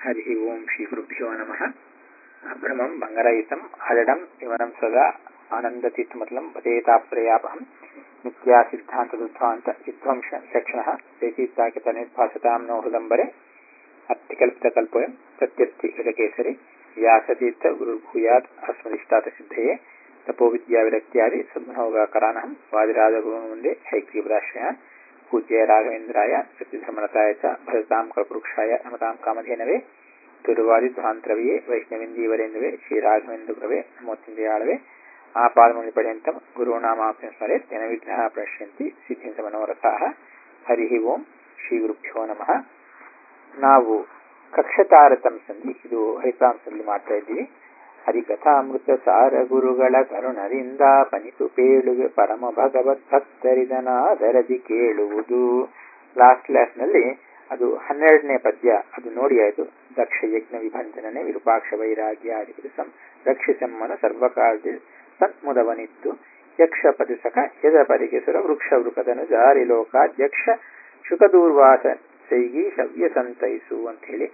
ಹರಿ ಓಂ ಶ್ರೀ ಗುರುಭ್ಯೋ ನಮಃ ಅಭ್ರಮಂ ಬಂಗರಹಿತಂ ಅಜಡಂ ಇವನಂ ಸದಾ ಆನಂದತೀರ್ಥಮತಲಂ ಪದೇತಾಪ್ರಯಾಪಹಂ ನಿತ್ಯಾ ಸಿದ್ಧಾಂತ ದುಧ್ವಾಂತ ವಿಧ್ವಂಸ ಲಕ್ಷಣಃ ದೇಶೀತಾಕಿತ ನಿರ್ಭಾಸತಾಂ ನೋ ಹೃದಂಬರೆ ಅರ್ಥಿಕಲ್ಪಿತಕಲ್ಪೋಯಂ ಪ್ರತ್ಯರ್ಥಿ ಗಜಕೇಸರಿ ವ್ಯಾಸತೀರ್ಥ ಗುರುರ್ಭೂಯಾತ್ ಅಸ್ಮದಿಷ್ಟಾತ ಸಿದ್ಧಯೇ ತಪೋವಿದ್ಯಾವಿರಕ್ತ್ಯಾದಿ ಸದ್ಮನೋಗಾಕರಾನಹಂ ವಾದಿರಾಜಗುರು ಮುಂದೆ ಹೈಗ್ರೀವರಾಶ್ರಯ ಪೂಜ್ಯ ರಾಘವೇಂದ್ರಾಯ ಸತ್ಯಧರ್ಮರತಾಯ ಚ ಭರತಾಂ ಕಲ್ಪವೃಕ್ಷಾಯ ನಮತಾಂ ಕಾಮಧೇನವೇ ತಿರುವಾದಿಧ್ವಾಂತರವಿಯೇ ವೈಷ್ಣವಿಂದೀವರೇಂದ್ರವೇ ಶ್ರೀ ರಾಘವೇಂದ್ರ ಗುರವೇ ನಮೋತ್ತಿಂದಯಾಳವೇ ಆಪಾದಮೂಲಿ ಪರ್ಯಂತಂ ಗುರುಣಾಮಾಪ್ಯ ಸ್ಮರೆ ತೆನ ವಿಘ್ನಃ ಪ್ರಶ್ಯಂತಿ ಸಿದ್ಧಿಂತ ಮನೋರಥಾಃ ಹರಿ ಓಂ ಶ್ರೀ ಗುರುಭ್ಯೋ ನಮಃ ನಾವು ಕಕ್ಷತಾರತಂಸಂದಿ ಇದು ಹರಿತಾಂಸದಲ್ಲಿ ಮಾಡ್ತಾ ಇದ್ದೀವಿ ಹರಿಕಥಾಮೃತ ಸಾರ ಗುರುಗಳ ಕರುಣರಿಂದ ಪನಿತು ಪೇಳುವೆ ಪರಮ ಭಗವತ್ ಭಕ್ತರಿದನಾದರದಿ ಕೇಳುವುದು ಲಾಸ್ಟ್ ಕ್ಲಾಸ್ನಲ್ಲಿ ಅದು ಹನ್ನೆರಡನೇ ಪದ್ಯ ಅದು ನೋಡಿ ಆಯ್ತು ದಕ್ಷ ಯಜ್ಞ ವಿಭಂಜನನೆ ವಿರೂಪಾಕ್ಷ ವೈರಾಗ್ಯ ಆದಿ ಸಂ ರಕ್ಷಿಸಮ್ಮನ ಸರ್ವಕಾಲ ಸನ್ಮುದವನಿತ್ತು ಯಕ್ಷ ಪದಿಸಕ ಯದ ಪರಿಗೆಸುರ ವೃಕ್ಷ ವೃಕದನು ಜಾರಿ ಲೋಕಾಧ್ಯಕ್ಷ ಶುಕದೂರ್ವಾಸ ಸೈಗಿ ಶವ್ಯ ಸಂತೈಸು ಅಂತ ಹೇಳಿ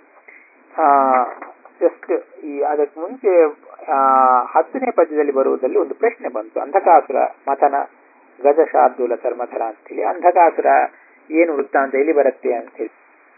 ಜಸ್ಟ್ ಈ ಅದಕ್ಕೆ ಮುಂಚೆ ಹತ್ತನೇ ಪದ್ಯದಲ್ಲಿ ಬರುವುದಲ್ಲಿ ಒಂದು ಪ್ರಶ್ನೆ ಬಂತು ಅಂಧಕಾಸುರ ಮಥನ ಗಜ ಶಾರ್ದೂಲ ಧರ್ಮಥರ ಅಂತೇಳಿ ಅಂಧಕಾಸುರ ಏನು ವೃತ್ತಾಂತ ಎಲ್ಲಿ ಬರುತ್ತೆ ಅಂತೇಳಿ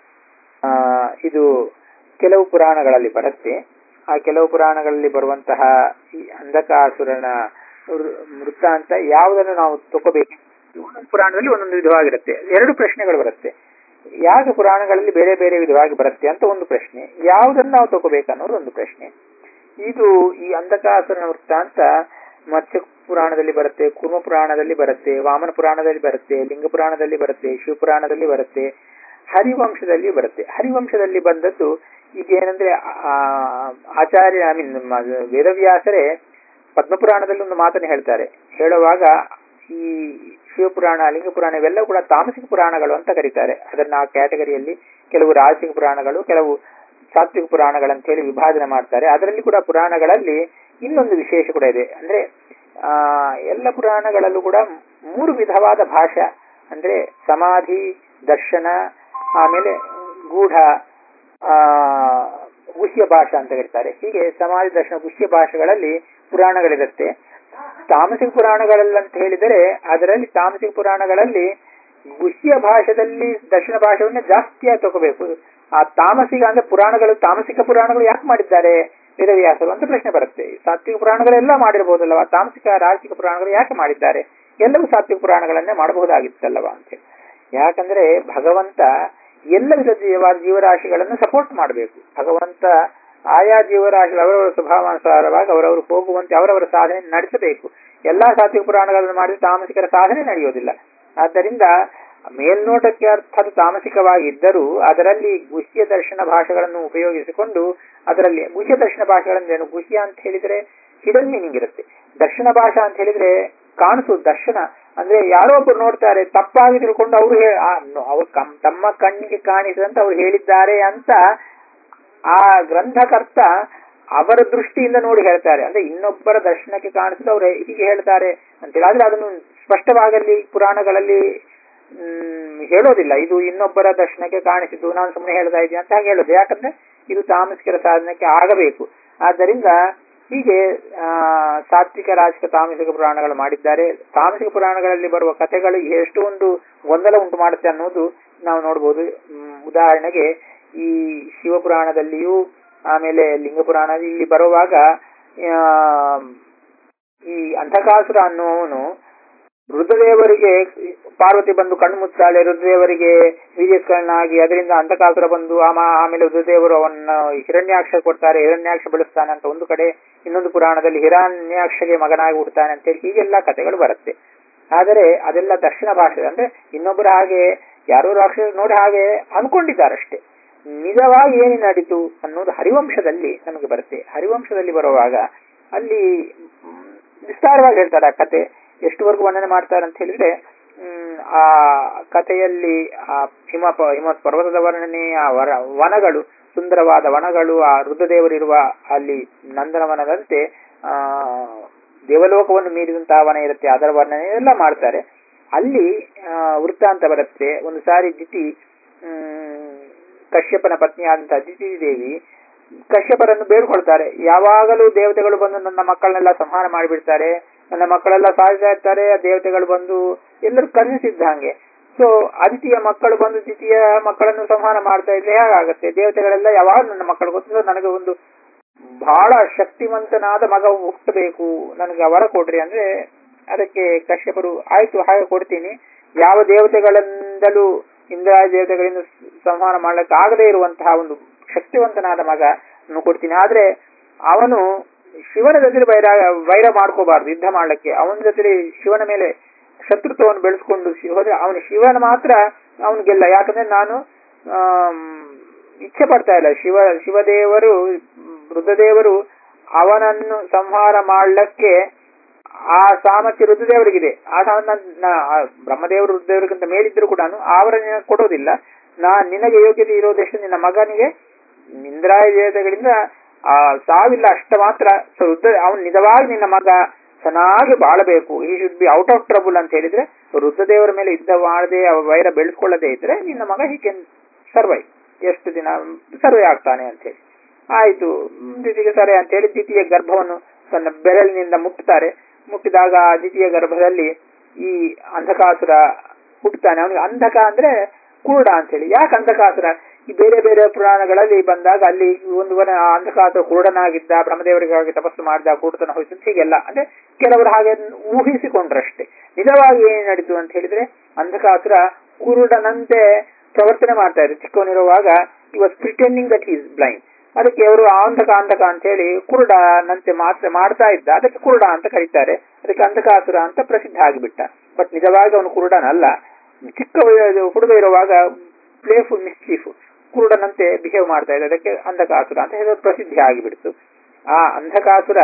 ಇದು ಕೆಲವು ಪುರಾಣಗಳಲ್ಲಿ ಬರುತ್ತೆ ಆ ಕೆಲವು ಪುರಾಣಗಳಲ್ಲಿ ಬರುವಂತಹ ಈ ಅಂಧಕಾಸುರನ ವೃತ್ತಾಂತ ಯಾವುದನ್ನು ನಾವು ತಗೋಬೇಕು ಒಂದೊಂದು ಪುರಾಣದಲ್ಲಿ ಒಂದೊಂದು ವಿಧವಾಗಿರುತ್ತೆ ಎರಡು ಪ್ರಶ್ನೆಗಳು ಬರುತ್ತೆ ಯಾಕೆ ಪುರಾಣಗಳಲ್ಲಿ ಬೇರೆ ಬೇರೆ ವಿಧವಾಗಿ ಬರುತ್ತೆ ಅಂತ ಒಂದು ಪ್ರಶ್ನೆ ಯಾವುದನ್ನು ನಾವು ತಗೋಬೇಕನ್ನೋದು ಒಂದು ಪ್ರಶ್ನೆ ಇದು ಈ ಅಂಧಕಾಸುರನ ವೃತ್ತಾಂತ ಮತ್ಸ್ಯ ಪುರಾಣದಲ್ಲಿ ಬರುತ್ತೆ ಕುರ್ಮ ಪುರಾಣದಲ್ಲಿ ಬರುತ್ತೆ ವಾಮನ ಪುರಾಣದಲ್ಲಿ ಬರುತ್ತೆ ಲಿಂಗ ಪುರಾಣದಲ್ಲಿ ಬರುತ್ತೆ ಶಿವಪುರಾಣದಲ್ಲಿ ಬರುತ್ತೆ ಹರಿವಂಶದಲ್ಲಿ ಬರುತ್ತೆ ಹರಿವಂಶದಲ್ಲಿ ಬಂದದ್ದು ಈಗೇನಂದ್ರೆ ಆಚಾರ್ಯ ಐ ಮೀನ್ ವೇದವ್ಯಾಸರೇ ಪದ್ಮಪುರಾಣದಲ್ಲಿ ಒಂದು ಮಾತನ್ನು ಹೇಳ್ತಾರೆ ಹೇಳುವಾಗ ಈ ಶಿವಪುರಾಣ ಲಿಂಗ ಪುರಾಣ ಇವೆಲ್ಲ ಕೂಡ ತಾಮಸಿಕ ಪುರಾಣಗಳು ಅಂತ ಕರೀತಾರೆ ಅದನ್ನ ಆ ಕ್ಯಾಟಗರಿಯಲ್ಲಿ ಕೆಲವು ರಾಜಸಿಕ ಪುರಾಣಗಳು ಕೆಲವು ಸಾತ್ವಿಕ ಪುರಾಣಗಳಂತ ಹೇಳಿ ವಿಭಾಜನೆ ಮಾಡ್ತಾರೆ ಅದರಲ್ಲಿ ಕೂಡ ಪುರಾಣಗಳಲ್ಲಿ ಇನ್ನೊಂದು ವಿಶೇಷ ಕೂಡ ಇದೆ ಅಂದ್ರೆ ಆ ಎಲ್ಲ ಪುರಾಣಗಳಲ್ಲೂ ಕೂಡ ಮೂರು ವಿಧವಾದ ಭಾಷಾ ಅಂದ್ರೆ ಸಮಾಧಿ ದರ್ಶನ ಆಮೇಲೆ ಗೂಢ ಆ ಗುಹ್ಯ ಭಾಷಾ ಅಂತ ಕರೀತಾರೆ ಹೀಗೆ ಸಮಾಧಿ ದರ್ಶನ ಗುಹ್ಯ ಭಾಷೆಗಳಲ್ಲಿ ಪುರಾಣಗಳಿರುತ್ತೆ ತಾಮಸಿಕ ಪುರಾಣಗಳಲ್ಲಂತ ಹೇಳಿದರೆ ಅದರಲ್ಲಿ ತಾಮಸಿಕ ಪುರಾಣಗಳಲ್ಲಿ ಗುಹ್ಯ ಭಾಷೆಯಲ್ಲಿ ದಕ್ಷಿಣ ಭಾಷೆಯನ್ನ ಜಾಸ್ತಿಯಾಗಿ ತಗೋಬೇಕು ಆ ತಾಮಸಿಕ ಅಂದ್ರೆ ಪುರಾಣಗಳು ತಾಮಸಿಕ ಪುರಾಣಗಳು ಯಾಕೆ ಮಾಡಿದ್ದಾರೆ ವೇದವ್ಯಾಸರು ಅಂತ ಪ್ರಶ್ನೆ ಬರುತ್ತೆ ಸಾತ್ವಿಕ ಪುರಾಣಗಳೆಲ್ಲ ಮಾಡಿರಬಹುದಲ್ಲವ ತಾಮಸಿಕ ರಾಜಸಿಕ ಪುರಾಣಗಳು ಯಾಕೆ ಮಾಡಿದ್ದಾರೆ ಎಲ್ಲವೂ ಸಾತ್ವಿಕ ಪುರಾಣಗಳನ್ನೇ ಮಾಡಬಹುದಾಗಿತ್ತಲ್ಲವ ಅಂತ ಯಾಕಂದ್ರೆ ಭಗವಂತ ಎಲ್ಲ ವಿಧ ಜೀವ ಜೀವರಾಶಿಗಳನ್ನು ಸಪೋರ್ಟ್ ಮಾಡಬೇಕು ಭಗವಂತ ಆಯಾ ಜೀವರಾಶಿ ಅವರವರ ಸ್ವಭಾವಾನುಸಾರವಾಗಿ ಅವರವರು ಹೋಗುವಂತೆ ಅವರವರ ಸಾಧನೆ ನಡೆಸಬೇಕು ಎಲ್ಲಾ ಸಾತ್ವಿಕ ಪುರಾಣಗಳನ್ನು ಮಾಡಿದ್ರೆ ತಾಮಸಿಕರ ಸಾಧನೆ ನಡೆಯೋದಿಲ್ಲ ಆದ್ದರಿಂದ ಮೇಲ್ನೋಟಕ್ಕೆ ಅರ್ಥದ ತಾಮಸಿಕವಾಗಿ ಇದ್ದರೂ ಅದರಲ್ಲಿ ಗುಹ್ಯ ದರ್ಶನ ಭಾಷೆಗಳನ್ನು ಉಪಯೋಗಿಸಿಕೊಂಡು ಅದರಲ್ಲಿ ಗುಹ್ಯ ದರ್ಶನ ಭಾಷೆಗಳನ್ನು ಗುಹ್ಯ ಅಂತ ಹೇಳಿದ್ರೆ ಹಿಡನ್ ಮೀನಿಂಗ್ ಇರುತ್ತೆ ದರ್ಶನ ಭಾಷಾ ಅಂತ ಹೇಳಿದ್ರೆ ಕಾಣಿಸುವುದು ದರ್ಶನ ಅಂದ್ರೆ ಯಾರೋ ಒಬ್ಬರು ನೋಡ್ತಾರೆ ತಪ್ಪಾಗಿ ತಿಳ್ಕೊಂಡು ಅವರು ಅವ್ರು ತಮ್ಮ ಕಣ್ಣಿಗೆ ಕಾಣಿಸಿದಂತ ಅವ್ರು ಹೇಳಿದ್ದಾರೆ ಅಂತ ಆ ಗ್ರಂಥಕರ್ತ ಅವರ ದೃಷ್ಟಿಯಿಂದ ನೋಡಿ ಹೇಳ್ತಾರೆ ಅಂದ್ರೆ ಇನ್ನೊಬ್ಬರ ದರ್ಶನಕ್ಕೆ ಕಾಣಿಸಿದ ಅವ್ರು ಹೀಗೆ ಹೇಳ್ತಾರೆ ಅಂತೇಳಿ ಆದ್ರೆ ಅದನ್ನು ಸ್ಪಷ್ಟವಾಗಲ್ಲಿ ಪುರಾಣಗಳಲ್ಲಿ ಹ್ಮ್ ಹೇಳೋದಿಲ್ಲ ಇದು ಇನ್ನೊಬ್ಬರ ದರ್ಶನಕ್ಕೆ ಕಾಣಿಸಿದ್ದು ನಾನು ಸುಮ್ಮನೆ ಹೇಳ್ತಾ ಇದ್ದೀನಿ ಅಂತ ಹಾಗೆ ಹೇಳೋದು ಯಾಕಂದ್ರೆ ಇದು ತಾಮಸಿಕರ ಸಾಧನಕ್ಕೆ ಆಗಬೇಕು ಆದ್ದರಿಂದ ಹೀಗೆ ಆ ಸಾತ್ವಿಕ ರಾಜಕ ತಾಮಸಿಕ ಪುರಾಣಗಳು ಮಾಡಿದ್ದಾರೆ ತಾಮಸಿಕ ಪುರಾಣಗಳಲ್ಲಿ ಬರುವ ಕಥೆಗಳು ಎಷ್ಟು ಒಂದು ಗೊಂದಲ ಉಂಟು ಮಾಡುತ್ತೆ ಅನ್ನೋದು ನಾವು ನೋಡ್ಬೋದು ಉದಾಹರಣೆಗೆ ಈ ಶಿವಪುರಾಣದಲ್ಲಿಯೂ ಆಮೇಲೆ ಲಿಂಗ ಪುರಾಣ ಇಲ್ಲಿ ಬರುವಾಗ ಈ ಅಂಧಕಾಸುರ ಅನ್ನುವನು ರುದ್ರದೇವರಿಗೆ ಪಾರ್ವತಿ ಬಂದು ಕಣ್ಣು ಮುಚ್ಚಾಳೆ ರುದ್ರದೇವರಿಗೆ ವೀರ್ಯಸ್ಕರನಾಗಿ ಅದರಿಂದ ಅಂಧಕಾಸುರ ಬಂದು ಆಮೇಲೆ ರುದ್ರದೇವರು ಅವನ್ನ ಹಿರಣ್ಯಾಕ್ಷ ಕೊಡ್ತಾರೆ ಹಿರಣ್ಯಾಕ್ಷ ಬೆಳೆಸ್ತಾನೆ ಅಂತ ಒಂದು ಕಡೆ ಇನ್ನೊಂದು ಪುರಾಣದಲ್ಲಿ ಹಿರಣ್ಯಾಕ್ಷಗೆ ಮಗನಾಗಿ ಹುಡ್ತಾನೆ ಅಂತೇಳಿ ಹೀಗೆಲ್ಲ ಕಥೆಗಳು ಬರುತ್ತೆ ಆದರೆ ಅದೆಲ್ಲ ದಕ್ಷಿಣ ಭಾಷೆ ಅಂದ್ರೆ ಇನ್ನೊಬ್ಬರ ಹಾಗೆ ಯಾರೋ ರಾಕ್ಷಸ ನೋಡಿ ಹಾಗೆ ಅನ್ಕೊಂಡಿದ್ದಾರಷ್ಟೇ ನಿಜವಾಗಿ ಏನು ನಡೀತು ಅನ್ನೋದು ಹರಿವಂಶದಲ್ಲಿ ನಮಗೆ ಬರುತ್ತೆ ಹರಿವಂಶದಲ್ಲಿ ಬರುವಾಗ ಅಲ್ಲಿ ವಿಸ್ತಾರವಾಗಿ ಹೇಳ್ತಾರೆ ಆ ಕತೆ ಎಷ್ಟುವರೆಗೂ ವರ್ಣನೆ ಮಾಡ್ತಾರೆ ಅಂತ ಹೇಳಿದ್ರೆ ಆ ಕಥೆಯಲ್ಲಿ ಆ ಹಿಮ ಹಿಮ ಪರ್ವತದ ವರ್ಣನೆ ಆ ವರ ವನಗಳು ಸುಂದರವಾದ ವನಗಳು ಆ ರುದ್ರದೇವರಿರುವ ಅಲ್ಲಿ ನಂದನವನದಂತೆ ಆ ದೇವಲೋಕವನ್ನು ಮೀರಿದಂತಹ ವನ ಇರುತ್ತೆ ಅದರ ವರ್ಣನೆ ಎಲ್ಲ ಮಾಡ್ತಾರೆ ಅಲ್ಲಿ ವೃತ್ತಾಂತ ಬರುತ್ತೆ ಒಂದು ಸಾರಿ ದಿತಿ ಕಶ್ಯಪನ ಪತ್ನಿಯಾದಂತಹ ಅದಿತಿ ದೇವಿ ಕಶ್ಯಪರನ್ನು ಬೇಡ್ಕೊಳ್ತಾರೆ ಯಾವಾಗಲೂ ದೇವತೆಗಳು ಬಂದು ನನ್ನ ಮಕ್ಕಳನ್ನೆಲ್ಲ ಸಂಹಾರ ಮಾಡಿಬಿಡ್ತಾರೆ ನನ್ನ ಮಕ್ಕಳೆಲ್ಲ ಸಾಯ್ತಾ ಇರ್ತಾರೆ ಆ ದೇವತೆಗಳು ಬಂದು ಎಲ್ಲರೂ ಕರ್ಣಿಸಿದ್ದ ಹಾಗೆ ಸೊ ಅದಿತಿಯ ಮಕ್ಕಳು ಬಂದು ದ್ವಿತೀಯ ಮಕ್ಕಳನ್ನು ಸಂಹಾರ ಮಾಡ್ತಾ ಇದ್ರೆ ಹೇಗಾಗತ್ತೆ ದೇವತೆಗಳೆಲ್ಲ ಯಾವಾಗ ನನ್ನ ಮಕ್ಕಳು ಗೊತ್ತಿಲ್ಲ ನನಗೆ ಒಂದು ಬಹಳ ಶಕ್ತಿವಂತನಾದ ಮಗ ಹುಟ್ಟಬೇಕು ನನಗೆ ವರ ಕೊಡ್ರಿ ಅಂದ್ರೆ ಅದಕ್ಕೆ ಕಶ್ಯಪರು ಆಯ್ತು ಹಾಗೆ ಕೊಡ್ತೀನಿ ಯಾವ ದೇವತೆಗಳಿಂದಲೂ ಇಂದ್ರ ದೇವತೆಗಳಿಂದ ಸಂಹಾರ ಮಾಡ್ಲಿಕ್ಕೆ ಆಗದೇ ಇರುವಂತಹ ಒಂದು ಶಕ್ತಿವಂತನಾದ ಮಗ ಕೊಡ್ತೀನಿ ಆದ್ರೆ ಅವನು ಶಿವನ ಜೊತೆ ವೈರ ವೈರ ಮಾಡ್ಕೋಬಾರ್ದು ಯುದ್ಧ ಮಾಡ್ಲಿಕ್ಕೆ ಅವನ ಜೊತೆ ಶಿವನ ಮೇಲೆ ಶತ್ರುತ್ವವನ್ನು ಬೆಳೆಸ್ಕೊಂಡು ಹೋದ್ರೆ ಅವನು ಶಿವನ ಮಾತ್ರ ಅವನು ಗೆಲ್ಲ ಯಾಕಂದ್ರೆ ನಾನು ಇಚ್ಛೆ ಪಡ್ತಾ ಇಲ್ಲ ಶಿವ ಶಿವದೇವರು ರುದ್ರದೇವರು ಅವನನ್ನು ಸಂಹಾರ ಮಾಡ್ಲಿಕ್ಕೆ ಆ ಸಾಮರ್ಥ್ಯ ರುದ್ರದೇವರಿಗಿದೆ ಆ ಸಾಮರ್ಥ್ಯ ಬ್ರಹ್ಮದೇವರು ರುದ್ರದೇವರಿಗಿಂತ ಮೇಲಿದ್ರು ಕೂಡ ಅವರ ಕೊಡೋದಿಲ್ಲ ನಾ ನಿನಗೆ ಯೋಗ್ಯತೆ ಇರೋದೆಷ್ಟು ನಿನ್ನ ಮಗನಿಗೆ ಇಂದ್ರಾಯ ದೇವತೆಗಳಿಂದ ಆ ಸಾವಿಲ್ಲ ಅಷ್ಟ ಮಾತ್ರ ಸೊ ರುದ್ರ ಅವನು ನಿಜವಾಗಿ ನಿನ್ನ ಮಗ ಚೆನ್ನಾಗಿ ಬಾಳಬೇಕು he should be out of trouble ಅಂತ ಹೇಳಿದ್ರೆ ರುದ್ರದೇವರ ಮೇಲೆ ಯುದ್ಧ ಮಾಡದೆ ವೈರ ಬೆಳೆಸ್ಕೊಳ್ಳದೆ ಇದ್ರೆ ನಿನ್ನ ಮಗ ಹಿ ಕೆನ್ ಸರ್ವೈ ಎಷ್ಟು ದಿನ ಸರ್ವೇ ಆಗ್ತಾನೆ ಅಂತ ಹೇಳಿ ಆಯ್ತು ದ್ವಿತೀಯ ಸರಿ ಅಂತ ಹೇಳಿ ದ್ವಿತೀಯ ಗರ್ಭವನ್ನು ತನ್ನ ಬೆರಳಿನಿಂದ ಮುಟ್ಟುತ್ತಾರೆ ಮುಟ್ಟಿದಾಗ ಆ ದ್ವಿತೀಯ ಗರ್ಭದಲ್ಲಿ ಈ ಅಂಧಕಾಸುರ ಹುಟ್ಟುತ್ತಾನೆ ಅವನಿಗೆ ಅಂಧಕ ಅಂದ್ರೆ ಕುರುಡ ಅಂತ ಹೇಳಿ ಯಾಕೆ ಅಂಧಕಾಸುರ ಈ ಬೇರೆ ಬೇರೆ ಪುರಾಣಗಳಲ್ಲಿ ಬಂದಾಗ ಅಲ್ಲಿ ಒಂದು ವನ ಅಂಧಕಾಸುರ ಕುರುಡನಾಗಿದ್ದ ಬ್ರಹ್ಮದೇವರಿಗಾಗಿ ತಪಸ್ಸು ಮಾಡಿದ ಕುರುಡತನ ಹೋಯ್ತು ಹೀಗೆಲ್ಲ ಅಂದ್ರೆ ಕೆಲವರು ಹಾಗೆ ಊಹಿಸಿಕೊಂಡ್ರಷ್ಟೇ ನಿಜವಾಗಿ ಏನ್ ನಡೀತು ಅಂತ ಹೇಳಿದ್ರೆ ಅಂಧಕಾಸುರ ಕುರುಡನಂತೆ ಪ್ರವರ್ತನೆ ಮಾಡ್ತಾ ಇದ್ರು ಚಿಕ್ಕವನಿರುವಾಗ he was pretending that is blind ಅದಕ್ಕೆ ಅವರು ಅಂಧಕ ಅಂಧಕ ಅಂತ ಹೇಳಿ ಕುರುಡನಂತೆ ಮಾತ್ರ ಮಾಡ್ತಾ ಇದ್ದ ಅದಕ್ಕೆ ಕುರುಡ ಅಂತ ಕರೀತಾರೆ ಅದಕ್ಕೆ ಅಂಧಕಾಸುರ ಅಂತ ಪ್ರಸಿದ್ಧ ಆಗಿಬಿಟ್ಟ ಬಟ್ ನಿಜವಾಗಿ ಅವನು ಕುರುಡನಲ್ಲ ಚಿಕ್ಕ ಹುಡುಗ ಇರುವಾಗ ಪ್ಲೇಫುಲ್ ಮಿಸ್ಚೀಫ್ ಕುರುಡನಂತೆ ಬಿಹೇವ್ ಮಾಡ್ತಾ ಇದ್ದ ಅದಕ್ಕೆ ಅಂಧಕಾಸುರ ಅಂತ ಹೇಳಿ ಪ್ರಸಿದ್ಧಿ ಆಗಿಬಿಡ್ತು ಆ ಅಂಧಕಾಸುರ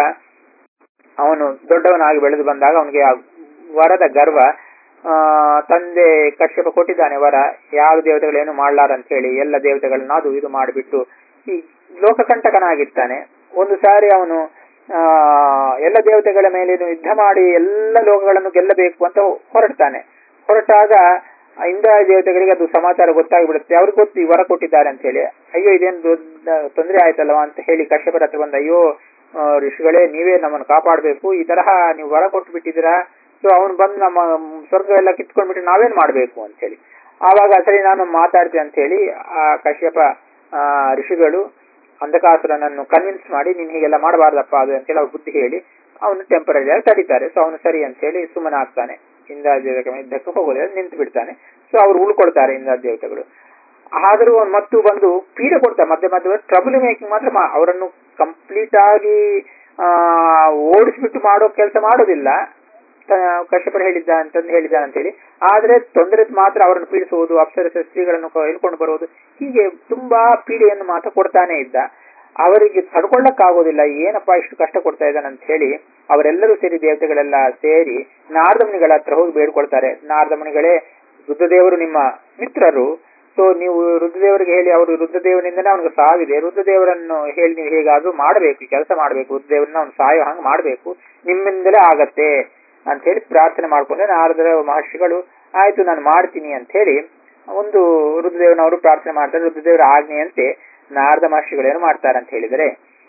ಅವನು ದೊಡ್ಡವನಾಗಿ ಬೆಳೆದು ಬಂದಾಗ ಅವನಿಗೆ ಆ ವರದ ಗರ್ವ ಆ ತಂದೆ ಕಶ್ಯಪ ಕೊಟ್ಟಿದ್ದಾನೆ ವರ ಯಾವ ದೇವತೆಗಳೇನು ಮಾಡ್ಲಾರ ಅಂತ ಹೇಳಿ ಎಲ್ಲ ದೇವತೆಗಳನ್ನ ಅದು ಇದು ಮಾಡಿಬಿಟ್ಟು ಈ ಲೋಕಕಂಟಕನಾಗಿರ್ತಾನೆ ಒಂದು ಸಾರಿ ಅವನು ಆ ಎಲ್ಲ ದೇವತೆಗಳ ಮೇಲೆ ಯುದ್ಧ ಮಾಡಿ ಎಲ್ಲ ಲೋಕಗಳನ್ನು ಗೆಲ್ಲಬೇಕು ಅಂತ ಹೊರಡ್ತಾನೆ ಹೊರಟಾಗ ಇಂದ್ರ ದೇವತೆಗಳಿಗೆ ಅದು ಸಮಾಚಾರ ಗೊತ್ತಾಗ್ಬಿಡುತ್ತೆ ಅವ್ರಿಗೆ ಗೊತ್ತು ಈ ವರ ಕೊಟ್ಟಿದ್ದಾರೆ ಅಂತ ಹೇಳಿ ಅಯ್ಯೋ ಇದೇನು ದೊಡ್ಡ ತೊಂದರೆ ಆಯ್ತಲ್ವಾ ಅಂತ ಹೇಳಿ ಕಶ್ಯಪರ ಹತ್ರ ಬಂದ ಅಯ್ಯೋ ಋಷಿಗಳೇ ನೀವೇ ನಮ್ಮನ್ನು ಕಾಪಾಡಬೇಕು ಈ ತರಹ ನೀವು ವರ ಕೊಟ್ಟು ಬಿಟ್ಟಿದ್ದೀರಾ ಸೊ ಅವನು ಬಂದು ನಮ್ಮ ಸ್ವರ್ಗ ಎಲ್ಲ ಕಿತ್ಕೊಂಡ್ಬಿಟ್ಟು ನಾವೇನ್ ಮಾಡ್ಬೇಕು ಅಂತ ಹೇಳಿ ಆವಾಗ ಸರಿ ನಾನು ಮಾತಾಡ್ತೀನಿ ಅಂತ ಹೇಳಿ ಆ ಕಶ್ಯಪ ಆ ಋಷಿಗಳು ಅಂಧಕಾಸುರನನ್ನು ಕನ್ವಿನ್ಸ್ ಮಾಡಿ ನೀನ್ ಹೀಗೆಲ್ಲ ಮಾಡಬಾರ್ದಪ್ಪ ಅದು ಅಂತ ಹೇಳಿ ಅವ್ರು ಬುದ್ಧಿ ಹೇಳಿ ಅವನು ಟೆಂಪರರಿ ಆಗಿ ತಡೀತಾರೆ ಸೊ ಅವನು ಸರಿ ಅಂತ ಹೇಳಿ ಸುಮ್ಮನೆ ಆಗ್ತಾನೆ ಇಂದ್ರ ದೇವತೆ ಯುದ್ಧಕ್ಕೆ ಹೋಗೋದಿಲ್ಲ ನಿಂತು ಬಿಡ್ತಾನೆ ಸೊ ಅವ್ರು ಉಳ್ಕೊಳ್ತಾರೆ ಇಂದ್ರ ದೇವತೆಗಳು ಆದರೂ ಅವನು ಮತ್ತು ಬಂದು ಪೀಡೆ ಕೊಡ್ತಾರೆ ಮಧ್ಯೆ ಮಧ್ಯೆ ಟ್ರಬಲ್ ಮೇಕಿಂಗ್ ಮಾತ್ರ ಅವರನ್ನು ಕಂಪ್ಲೀಟ್ ಆಗಿ ಆ ಓಡಿಸ್ಬಿಟ್ಟು ಮಾಡೋ ಕೆಲಸ ಮಾಡೋದಿಲ್ಲ ಕಶ್ಯಪರು ಹೇಳಿದ್ದ ಅಂತಂದು ಹೇಳಿದ ಅಂತೇಳಿ ಆದ್ರೆ ತೊಂದರೆ ಮಾತ್ರ ಅವರನ್ನು ಪೀಡಿಸುವುದು ಅಪ್ಸರಸ ಸ್ತ್ರೀಗಳನ್ನು ಹೇಳ್ಕೊಂಡು ಬರುವುದು ಹೀಗೆ ತುಂಬಾ ಪೀಡೆಯನ್ನು ಮಾತ್ರ ಕೊಡ್ತಾನೆ ಇದ್ದ ಅವರಿಗೆ ತಡ್ಕೊಳ್ಳಕ್ಕಾಗೋದಿಲ್ಲ ಏನಪ್ಪಾ ಇಷ್ಟು ಕಷ್ಟ ಕೊಡ್ತಾ ಇದ್ದಾನೆ ಅಂತ ಹೇಳಿ ಅವರೆಲ್ಲರೂ ಸೇರಿ ದೇವತೆಗಳೆಲ್ಲ ಸೇರಿ ನಾರದಮುನಿಗಳ ಹತ್ರ ಹೋಗಿ ಬೇಡ್ಕೊಳ್ತಾರೆ ನಾರದಮುನಿಗಳೇ ರುದ್ರದೇವರು ನಿಮ್ಮ ಮಿತ್ರರು ಸೊ ನೀವು ರುದ್ರದೇವರಿಗೆ ಹೇಳಿ ಅವರು ರುದ್ರದೇವನಿಂದನೇ ಅವನಿಗೆ ಸಾವಿದೆ ರುದ್ರದೇವರನ್ನು ಹೇಳಿ ನೀವು ಹೇಗಾದ್ರೂ ಮಾಡಬೇಕು ಕೆಲಸ ಮಾಡಬೇಕು ರುದ್ರದೇವರನ್ನ ಅವ್ನು ಸಾಯೋ ಹಂಗೆ ಮಾಡಬೇಕು ನಿಮ್ಮಿಂದಲೇ ಆಗತ್ತೆ ಅಂತ ಹೇಳಿ ಪ್ರಾರ್ಥನೆ ಮಾಡ್ಕೊಂಡ್ರೆ ನಾರದರ ಮಹರ್ಷಿಗಳು ಆಯ್ತು ನಾನು ಮಾಡ್ತೀನಿ ಅಂತ ಹೇಳಿ ಒಂದು ರುದ್ರದೇವನವರು ಪ್ರಾರ್ಥನೆ ಮಾಡ್ತಾರೆ ರುದ್ರದೇವರ ಆಜ್ಞೆಯಂತೆ ನಾರದ ಮಹರ್ಷಿಗಳು ಏನು ಮಾಡ್ತಾರೆ ಅಂತ ಹೇಳಿದರೆ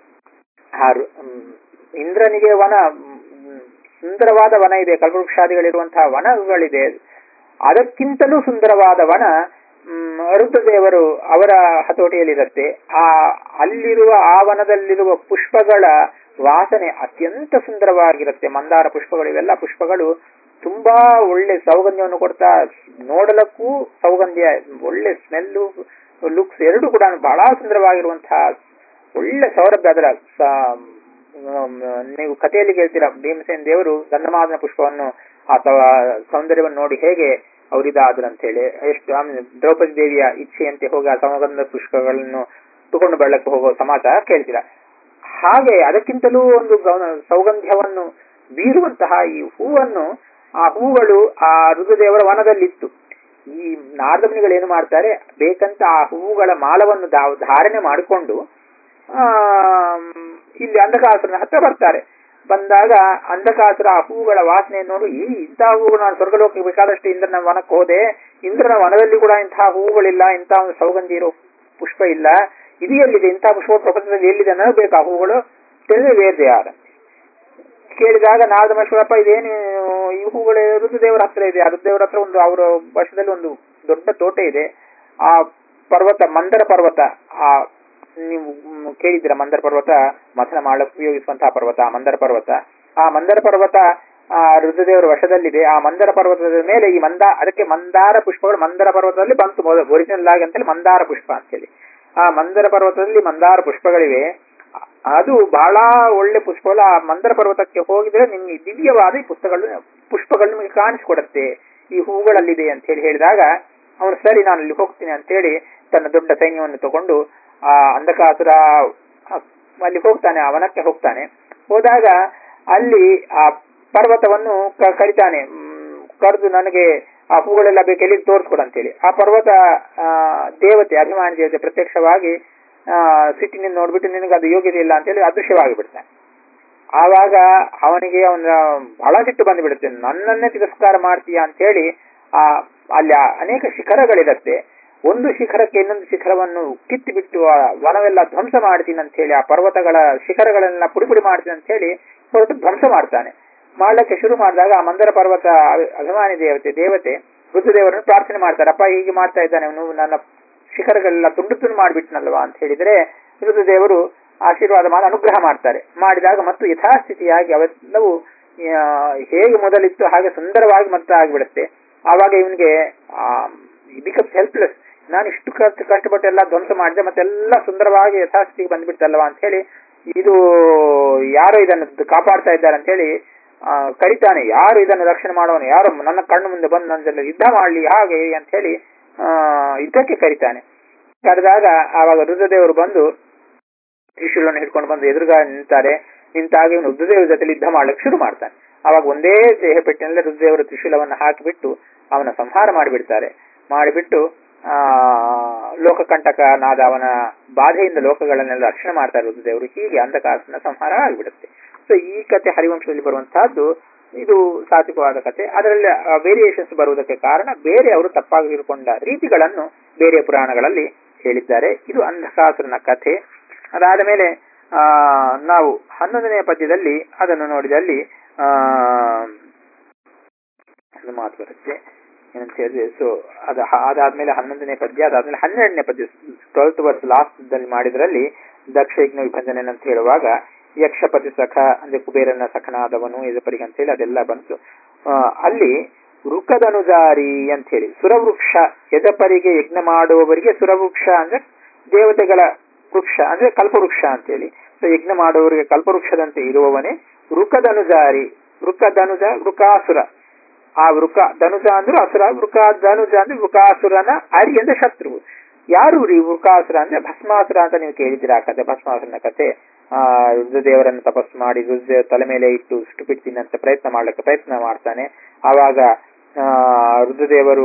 ಆ ಇಂದ್ರನಿಗೆ ವನ ಸುಂದರವಾದ ವನ ಇದೆ ಕಲ್ಪವೃಕ್ಷಾದಿಗಳಿರುವಂತಹ ವನಗಳಿದೆ ಅದಕ್ಕಿಂತಲೂ ಸುಂದರವಾದ ವನ ರುದ್ರದೇವರು ಅವರ ಹತೋಟಿಯಲ್ಲಿರುತ್ತೆ ಆ ಅಲ್ಲಿರುವ ಆ ವನದಲ್ಲಿರುವ ಪುಷ್ಪಗಳ ವಾಸನೆ ಅತ್ಯಂತ ಸುಂದರವಾಗಿರುತ್ತೆ ಮಂದಾರ ಪುಷ್ಪಗಳು ಇವೆಲ್ಲ ಪುಷ್ಪಗಳು ತುಂಬಾ ಒಳ್ಳೆ ಸೌಗಂಧ್ಯವನ್ನು ಕೊಡ್ತಾ ನೋಡಲಕ್ಕೂ ಸೌಗಂಧ್ಯ ಒಳ್ಳೆ ಸ್ಮೆಲ್ಲು ಲುಕ್ಸ್ ಎರಡು ಕೂಡ ಬಹಳ ಸುಂದರವಾಗಿರುವಂತಹ ಒಳ್ಳೆ ಸೌರಭ್ಯ ಅದರ ನೀವು ಕಥೆಯಲ್ಲಿ ಕೇಳ್ತೀರಾ ಭೀಮಸೇನ್ ದೇವರು ಗಂಧಮಾದನ ಪುಷ್ಪವನ್ನು ಅಥವಾ ಸೌಂದರ್ಯವನ್ನು ನೋಡಿ ಹೇಗೆ ಅವರಿದಾದ್ರು ಅಂತ ಹೇಳಿ ಎಷ್ಟು ಆಮೇಲೆ ದ್ರೌಪದಿ ದೇವಿಯ ಇಚ್ಛೆಯಂತೆ ಹೋಗಿ ಆ ಸಮಗಂಧ ಪುಷ್ಪಗಳನ್ನು ತಗೊಂಡು ಬಳ್ಳಕ್ಕೆ ಹೋಗೋ ಸಮಾಚಾರ ಕೇಳ್ತೀರಾ ಹಾಗೆ ಅದಕ್ಕಿಂತಲೂ ಒಂದು ಸೌಗಂಧ್ಯವನ್ನು ಬೀರುವಂತಹ ಈ ಹೂವನ್ನು ಆ ಹೂಗಳು ಆ ರುದ್ರದೇವರ ವನದಲ್ಲಿತ್ತು ಈ ನಾರದಮುನಿಗಳು ಏನು ಮಾಡ್ತಾರೆ ಬೇಕಂತ ಆ ಹೂವುಗಳ ಮಾಲವನ್ನು ಧಾರಣೆ ಮಾಡಿಕೊಂಡು ಆ ಇಲ್ಲಿ ಅಂಧಕಾಸುರನ ಹತ್ರ ಬರ್ತಾರೆ ಬಂದಾಗ ಅಂಧಕಾಸುರ ಆ ಹೂಗಳ ವಾಸನೆ ನೋಡು ಈ ಇಂತಹ ಹೂಗಳು ನಾನು ಸ್ವರ್ಗಲೋಕಕ್ಕೆ ಬೇಕಾದಷ್ಟು ಇಂದ್ರನ ವನಕ್ಕೆ ಹೋದೆ ಇಂದ್ರನ ವನದಲ್ಲಿ ಕೂಡ ಇಂತಹ ಹೂವುಗಳಿಲ್ಲ ಇಂತಹ ಒಂದು ಸೌಗಂಧಿ ಇರೋ ಪುಷ್ಪ ಇಲ್ಲ ಇದು ಎಲ್ಲಿದೆ ಇಂಥ ಪುಷ್ಪ ಪ್ರಪಂಚದಲ್ಲಿ ಎಲ್ಲಿದೆ ಅನ್ನೋದು ಬೇಕು ಆ ಹೂಗಳು ತಿಳಿದ್ರೆ ವೇರ್ ಯಾರ ಕೇಳಿದಾಗ ನಾರದ ಮಹೇಶ್ವರಪ್ಪ ಇದೇನು ಈ ಹೂಗಳು ರುದ್ರದೇವರ ಹತ್ರ ಇದೆ ಆ ರುದ್ರದೇವರ ಹತ್ರ ಒಂದು ಅವರ ವರ್ಷದಲ್ಲಿ ಒಂದು ದೊಡ್ಡ ತೋಟ ಇದೆ ಆ ಪರ್ವತ ಮಂದರ ಪರ್ವತ ಆ ನೀವು ಮ್, ಕೇಳಿದ್ದೀರಾ ಮಂದರ ಪರ್ವತ ಮಥನ ಮಾಡಲು ಉಪಯೋಗಿಸುವಂತಹ ಪರ್ವತ ಆ ಮಂದರ ಪರ್ವತ ಆ ಮಂದರ ಪರ್ವತ ಆ ರುದ್ರದೇವರ ವಶದಲ್ಲಿದೆ ಆ ಮಂದರ ಪರ್ವತದ ಮೇಲೆ ಈ ಮಂದ ಅದಕ್ಕೆ ಮಂದಾರ ಪುಷ್ಪಗಳು ಮಂದರ ಪರ್ವತದಲ್ಲಿ ಬಂತು ಒರಿಜಿನಲ್ ಆಗಿ ಅಂತೇಳಿ ಮಂದಾರ ಪುಷ್ಪ ಅಂತೇಳಿ ಆ ಮಂದರ ಪರ್ವತದಲ್ಲಿ ಮಂದಾರ ಪುಷ್ಪಗಳಿವೆ ಅ- ಅದು ಬಹಳ ಒಳ್ಳೆ ಪುಷ್ಪಗಳು ಆ ಮಂದರ ಪರ್ವತಕ್ಕೆ ಹೋಗಿದ್ರೆ ನಿಮ್ಗೆ ದಿವ್ಯವಾದ ಈ ಪುಸ್ತಕಗಳು ಪುಷ್ಪಗಳು ನಿಮಗೆ ಕಾಣಿಸ್ಕೊಡತ್ತೆ ಈ ಹೂಗಳಲ್ಲಿದೆ ಅಂತ ಹೇಳಿ ಹೇಳಿದಾಗ ಅವನು ಸರಿ ನಾನು ಅಲ್ಲಿ ಹೋಗ್ತೀನಿ ಅಂತ ಹೇಳಿ ತನ್ನ ದೊಡ್ಡ ಸೈನ್ಯವನ್ನು ತಗೊಂಡು ಆ ಅಂಧಕಾಸುರ ಆ, ಅಲ್ಲಿ ಹೋಗ್ತಾನೆ ಆ ವನಕ್ಕೆ ಹೋಗ್ತಾನೆ ಹೋದಾಗ ಅಲ್ಲಿ ಆ ಪರ್ವತವನ್ನು ಕ- ಕರಿತಾನೆ ಮ್, ಕರೆದು ನನಗೆ ಆ ಹೂಗಳೆಲ್ಲ ಬೇಕು ಎಲ್ಲಿ ತೋರಿಸ್ಕೊಡು ಅಂತೇಳಿ ಆ ಪರ್ವತ ಆ, ದೇವತೆ ಅಭಿಮಾನಿ ದೇವತೆ ಪ್ರತ್ಯಕ್ಷವಾಗಿ ಆ, ಸಿಟ್ಟಿನಿಂದ ನೋಡ್ಬಿಟ್ಟು ನಿನಗೆ ಅದು ಯೋಗ್ಯತೆ ಇಲ್ಲ ಅಂತೇಳಿ ಅದೃಶ್ಯವಾಗಿ ಬಿಡ್ತಾನೆ ಆವಾಗ ಅವನಿಗೆ ಅವನ ಬಹಳ ಸಿಟ್ಟು ಬಂದ್ಬಿಡುತ್ತೆ ನನ್ನನ್ನೇ ತಿರಸ್ಕಾರ ಮಾಡ್ತೀಯಾ ಅಂತ ಹೇಳಿ ಆ ಅಲ್ಲಿ ಆ ಅನೇಕ ಶಿಖರಗಳಿರತ್ತೆ ಒಂದು ಶಿಖರಕ್ಕೆ ಇನ್ನೊಂದು ಶಿಖರವನ್ನು ಕಿತ್ತು ಬಿಟ್ಟು ಆ ವನವೆಲ್ಲ ಧ್ವಂಸ ಮಾಡ್ತೀನಿ ಅಂತ ಹೇಳಿ ಆ ಪರ್ವತಗಳ ಶಿಖರಗಳನ್ನೆಲ್ಲ ಪುಡಿ ಪುಡಿ ಮಾಡ್ತೀನಿ ಅಂತ ಹೇಳಿ ಹೊರಟು ಧ್ವಂಸ ಮಾಡ್ತಾನೆ ಮಾಡ್ಲಿಕ್ಕೆ ಶುರು ಮಾಡಿದಾಗ ಆ ಮಂದರ ಪರ್ವತ ಅಭಿ- ಅಭಿಮಾನಿ ದೇವತೆ ದೇವತೆ ರುದ್ರದೇವರನ್ನು ಪ್ರಾರ್ಥನೆ ಮಾಡ್ತಾರೆ ಅಪ್ಪ ಹೀಗೆ ಮಾಡ್ತಾ ಇದ್ದಾನೆ ಅವನು ನನ್ನ ಶಿಖರಗಳೆಲ್ಲ ತುಂಡು ತುಂಡು ಮಾಡಿಬಿಟ್ನಲ್ವಾ ಅಂತ ಹೇಳಿದ್ರೆ ರುದ್ರದೇವರು ಆಶೀರ್ವಾದ ಮಾಡಿ ಅನುಗ್ರಹ ಮಾಡ್ತಾರೆ ಮಾಡಿದಾಗ ಮತ್ತು ಯಥಾಸ್ಥಿತಿಯಾಗಿ ಅವೆಲ್ಲವೂ ಆ, ಹೇಗೆ ಮೊದಲಿತ್ತು ಹಾಗೆ ಸುಂದರವಾಗಿ ಮತ್ತೆ ಆಗಿಬಿಡುತ್ತೆ ಆವಾಗ ಇವನಿಗೆ ಬಿಕಮ್ಸ್ ಹೆಲ್ಪ್ಲೆಸ್ ನಾನು ಇಷ್ಟು ಕಷ್ಟ ಕಷ್ಟಪಟ್ಟು ಎಲ್ಲ ಧ್ವಂಸ ಮಾಡಿದೆ ಮತ್ತೆಲ್ಲ ಸುಂದರವಾಗಿ ಯಥಾಸ್ಥಿತಿಗೆ ಬಂದ್ಬಿಡ್ತಲ್ವಾ ಅಂತ ಹೇಳಿ ಇದು ಯಾರು ಇದನ್ನು ಕಾಪಾಡ್ತಾ ಇದ್ದಾರೆ ಅಂತ ಹೇಳಿ ಆ, ಕರಿತಾನೆ ಯಾರು ಇದನ್ನು ರಕ್ಷಣೆ ಮಾಡೋನು ಯಾರು ನನ್ನ ಕಣ್ಣು ಮುಂದೆ ಬಂದು ನನ್ನ ಜೊತೆ ಯುದ್ಧ ಮಾಡಲಿ ಹಾಗೆ ಅಂತ ಹೇಳಿ ಆ, ಯುದ್ಧಕ್ಕೆ ಕರಿತಾನೆ ಕರೆದಾಗ ಆವಾಗ ರುದ್ರದೇವರು ಬಂದು ತ್ರಿಶೂಲವನ್ನು ಹಿಡ್ಕೊಂಡು ಬಂದು ಎದುರುಗ ನಿಂತಾರೆ ನಿಂತಾಗ ಇವನು ರುದ್ರದೇವರ ಜೊತೆ ಯುದ್ಧ ಮಾಡ್ಲಿಕ್ಕೆ ಶುರು ಮಾಡ್ತಾನೆ ಆವಾಗ ಒಂದೇ ದೇಹ ಪೆಟ್ಟಿನಲ್ಲಿ ರುದ್ರದೇವರ ತ್ರಿಶೂಲವನ್ನು ಹಾಕಿಬಿಟ್ಟು ಅವನ ಸಂಹಾರ ಮಾಡಿಬಿಡ್ತಾರೆ ಮಾಡಿಬಿಟ್ಟು ಆ ಲೋಕಕಂಟಕನಾದ ಅವನ ಬಾಧೆಯಿಂದ ಲೋಕಗಳನ್ನೆಲ್ಲ ರಕ್ಷಣೆ ಮಾಡ್ತಾರೆ ರುದ್ರದೇವರು ಹೀಗೆ ಅಂಧಕಾಸನ ಸಂಹಾರ ಆಗಿಬಿಡುತ್ತೆ ಸೊ ಈ ಕತೆ ಹರಿವಂಶದಲ್ಲಿ ಬರುವಂತಹದ್ದು ಇದು ಸಾತ್ವಿಕವಾದ ಕತೆ ಅದರಲ್ಲಿ ವೇರಿಯೇಷನ್ಸ್ ಬರುವುದಕ್ಕೆ ಕಾರಣ ಬೇರೆ ಅವರು ತಪ್ಪಾಗಿ ತಿಳ್ಕೊಂಡ ರೀತಿಗಳನ್ನು ಬೇರೆ ಪುರಾಣಗಳಲ್ಲಿ ಹೇಳಿದ್ದಾರೆ ಇದು ಅಂಧಕಾಸುರನ ಕಥೆ ಅದಾದ ಮೇಲೆ ಆ ನಾವು ಹನ್ನೊಂದನೆಯ ಪದ್ಯದಲ್ಲಿ ಅದನ್ನು ನೋಡಿದಲ್ಲಿ ಆ ಒಂದು ಮಾತು ಬರುತ್ತೆ ಏನಂತ ಹೇಳಿದ್ರೆ ಸೊ ಅದ ಅದಾದ್ಮೇಲೆ ಹನ್ನೊಂದನೇ ಪದ್ಯ ಅದಾದ್ಮೇಲೆ ಹನ್ನೆರಡನೇ ಪದ್ಯ ಟ್ವೆಲ್ತ್ ವರ್ಸ್ ಲಾಸ್ಟ್ ದಲ್ಲಿ ಮಾಡಿದ್ರಲ್ಲಿ ದಕ್ಷ ಯಜ್ಞ ವಿಭಜನೆ ಅಂತ ಹೇಳುವಾಗ ಯಕ್ಷಪತಿ ಸಖ ಅಂದ್ರೆ ಕುಬೇರನ ಸಖನಾದವನು ಯಜಪರಿಗೆ ಅಂತ ಹೇಳಿ ಅದೆಲ್ಲ ಬಂತು ಆ, ಅಲ್ಲಿ ವೃಕದನುಜಾರಿ ಅಂತ ಹೇಳಿ ಸುರವೃಕ್ಷ ಯಜಪರಿಗೆ ಯಜ್ಞ ಮಾಡುವವರಿಗೆ ಸುರವೃಕ್ಷ ಅಂದ್ರೆ ದೇವತೆಗಳ ವೃಕ್ಷ ಅಂದ್ರೆ ಕಲ್ಪವೃಕ್ಷ ಅಂತ ಹೇಳಿ ಸೊ ಯಜ್ಞ ಮಾಡುವವರಿಗೆ ಕಲ್ಪವೃಕ್ಷದಂತೆ ಇರುವವನೇ ವೃಕದನುಜಾರಿ ವೃಕದನುಜ ವೃಕಾಸುರ ಆ ವೃಕ ಧನುಜ ಅಂದ್ರೆ ಅಸುರ ವೃಕ ಧನುಜ ಅಂದ್ರೆ ವೃಕಾಸುರನ ಅರಿ ಅಂದ್ರೆ ಶತ್ರು ಯಾರು ರೀ ವೃಕಾಸುರ ಅಂದ್ರೆ ಭಸ್ಮಾಸುರ ಅಂತ ನೀವು ಕೇಳಿದ್ದೀರಾ ಆ ಕತೆ ಭಸ್ಮಾಸುರನ ಕತೆ ಆ ರುದ್ರದೇವರನ್ನು ತಪಸ್ಸು ಮಾಡಿ ರುದ್ರ ತಲೆ ಮೇಲೆ ಇಟ್ಟು ಸುಟ್ಟು ಬಿಡ್ತೀನಿ ಅಂತ ಪ್ರಯತ್ನ ಮಾಡ್ಲಿಕ್ಕೆ ಪ್ರಯತ್ನ ಮಾಡ್ತಾನೆ ಆವಾಗ ಆ ರುದ್ರದೇವರು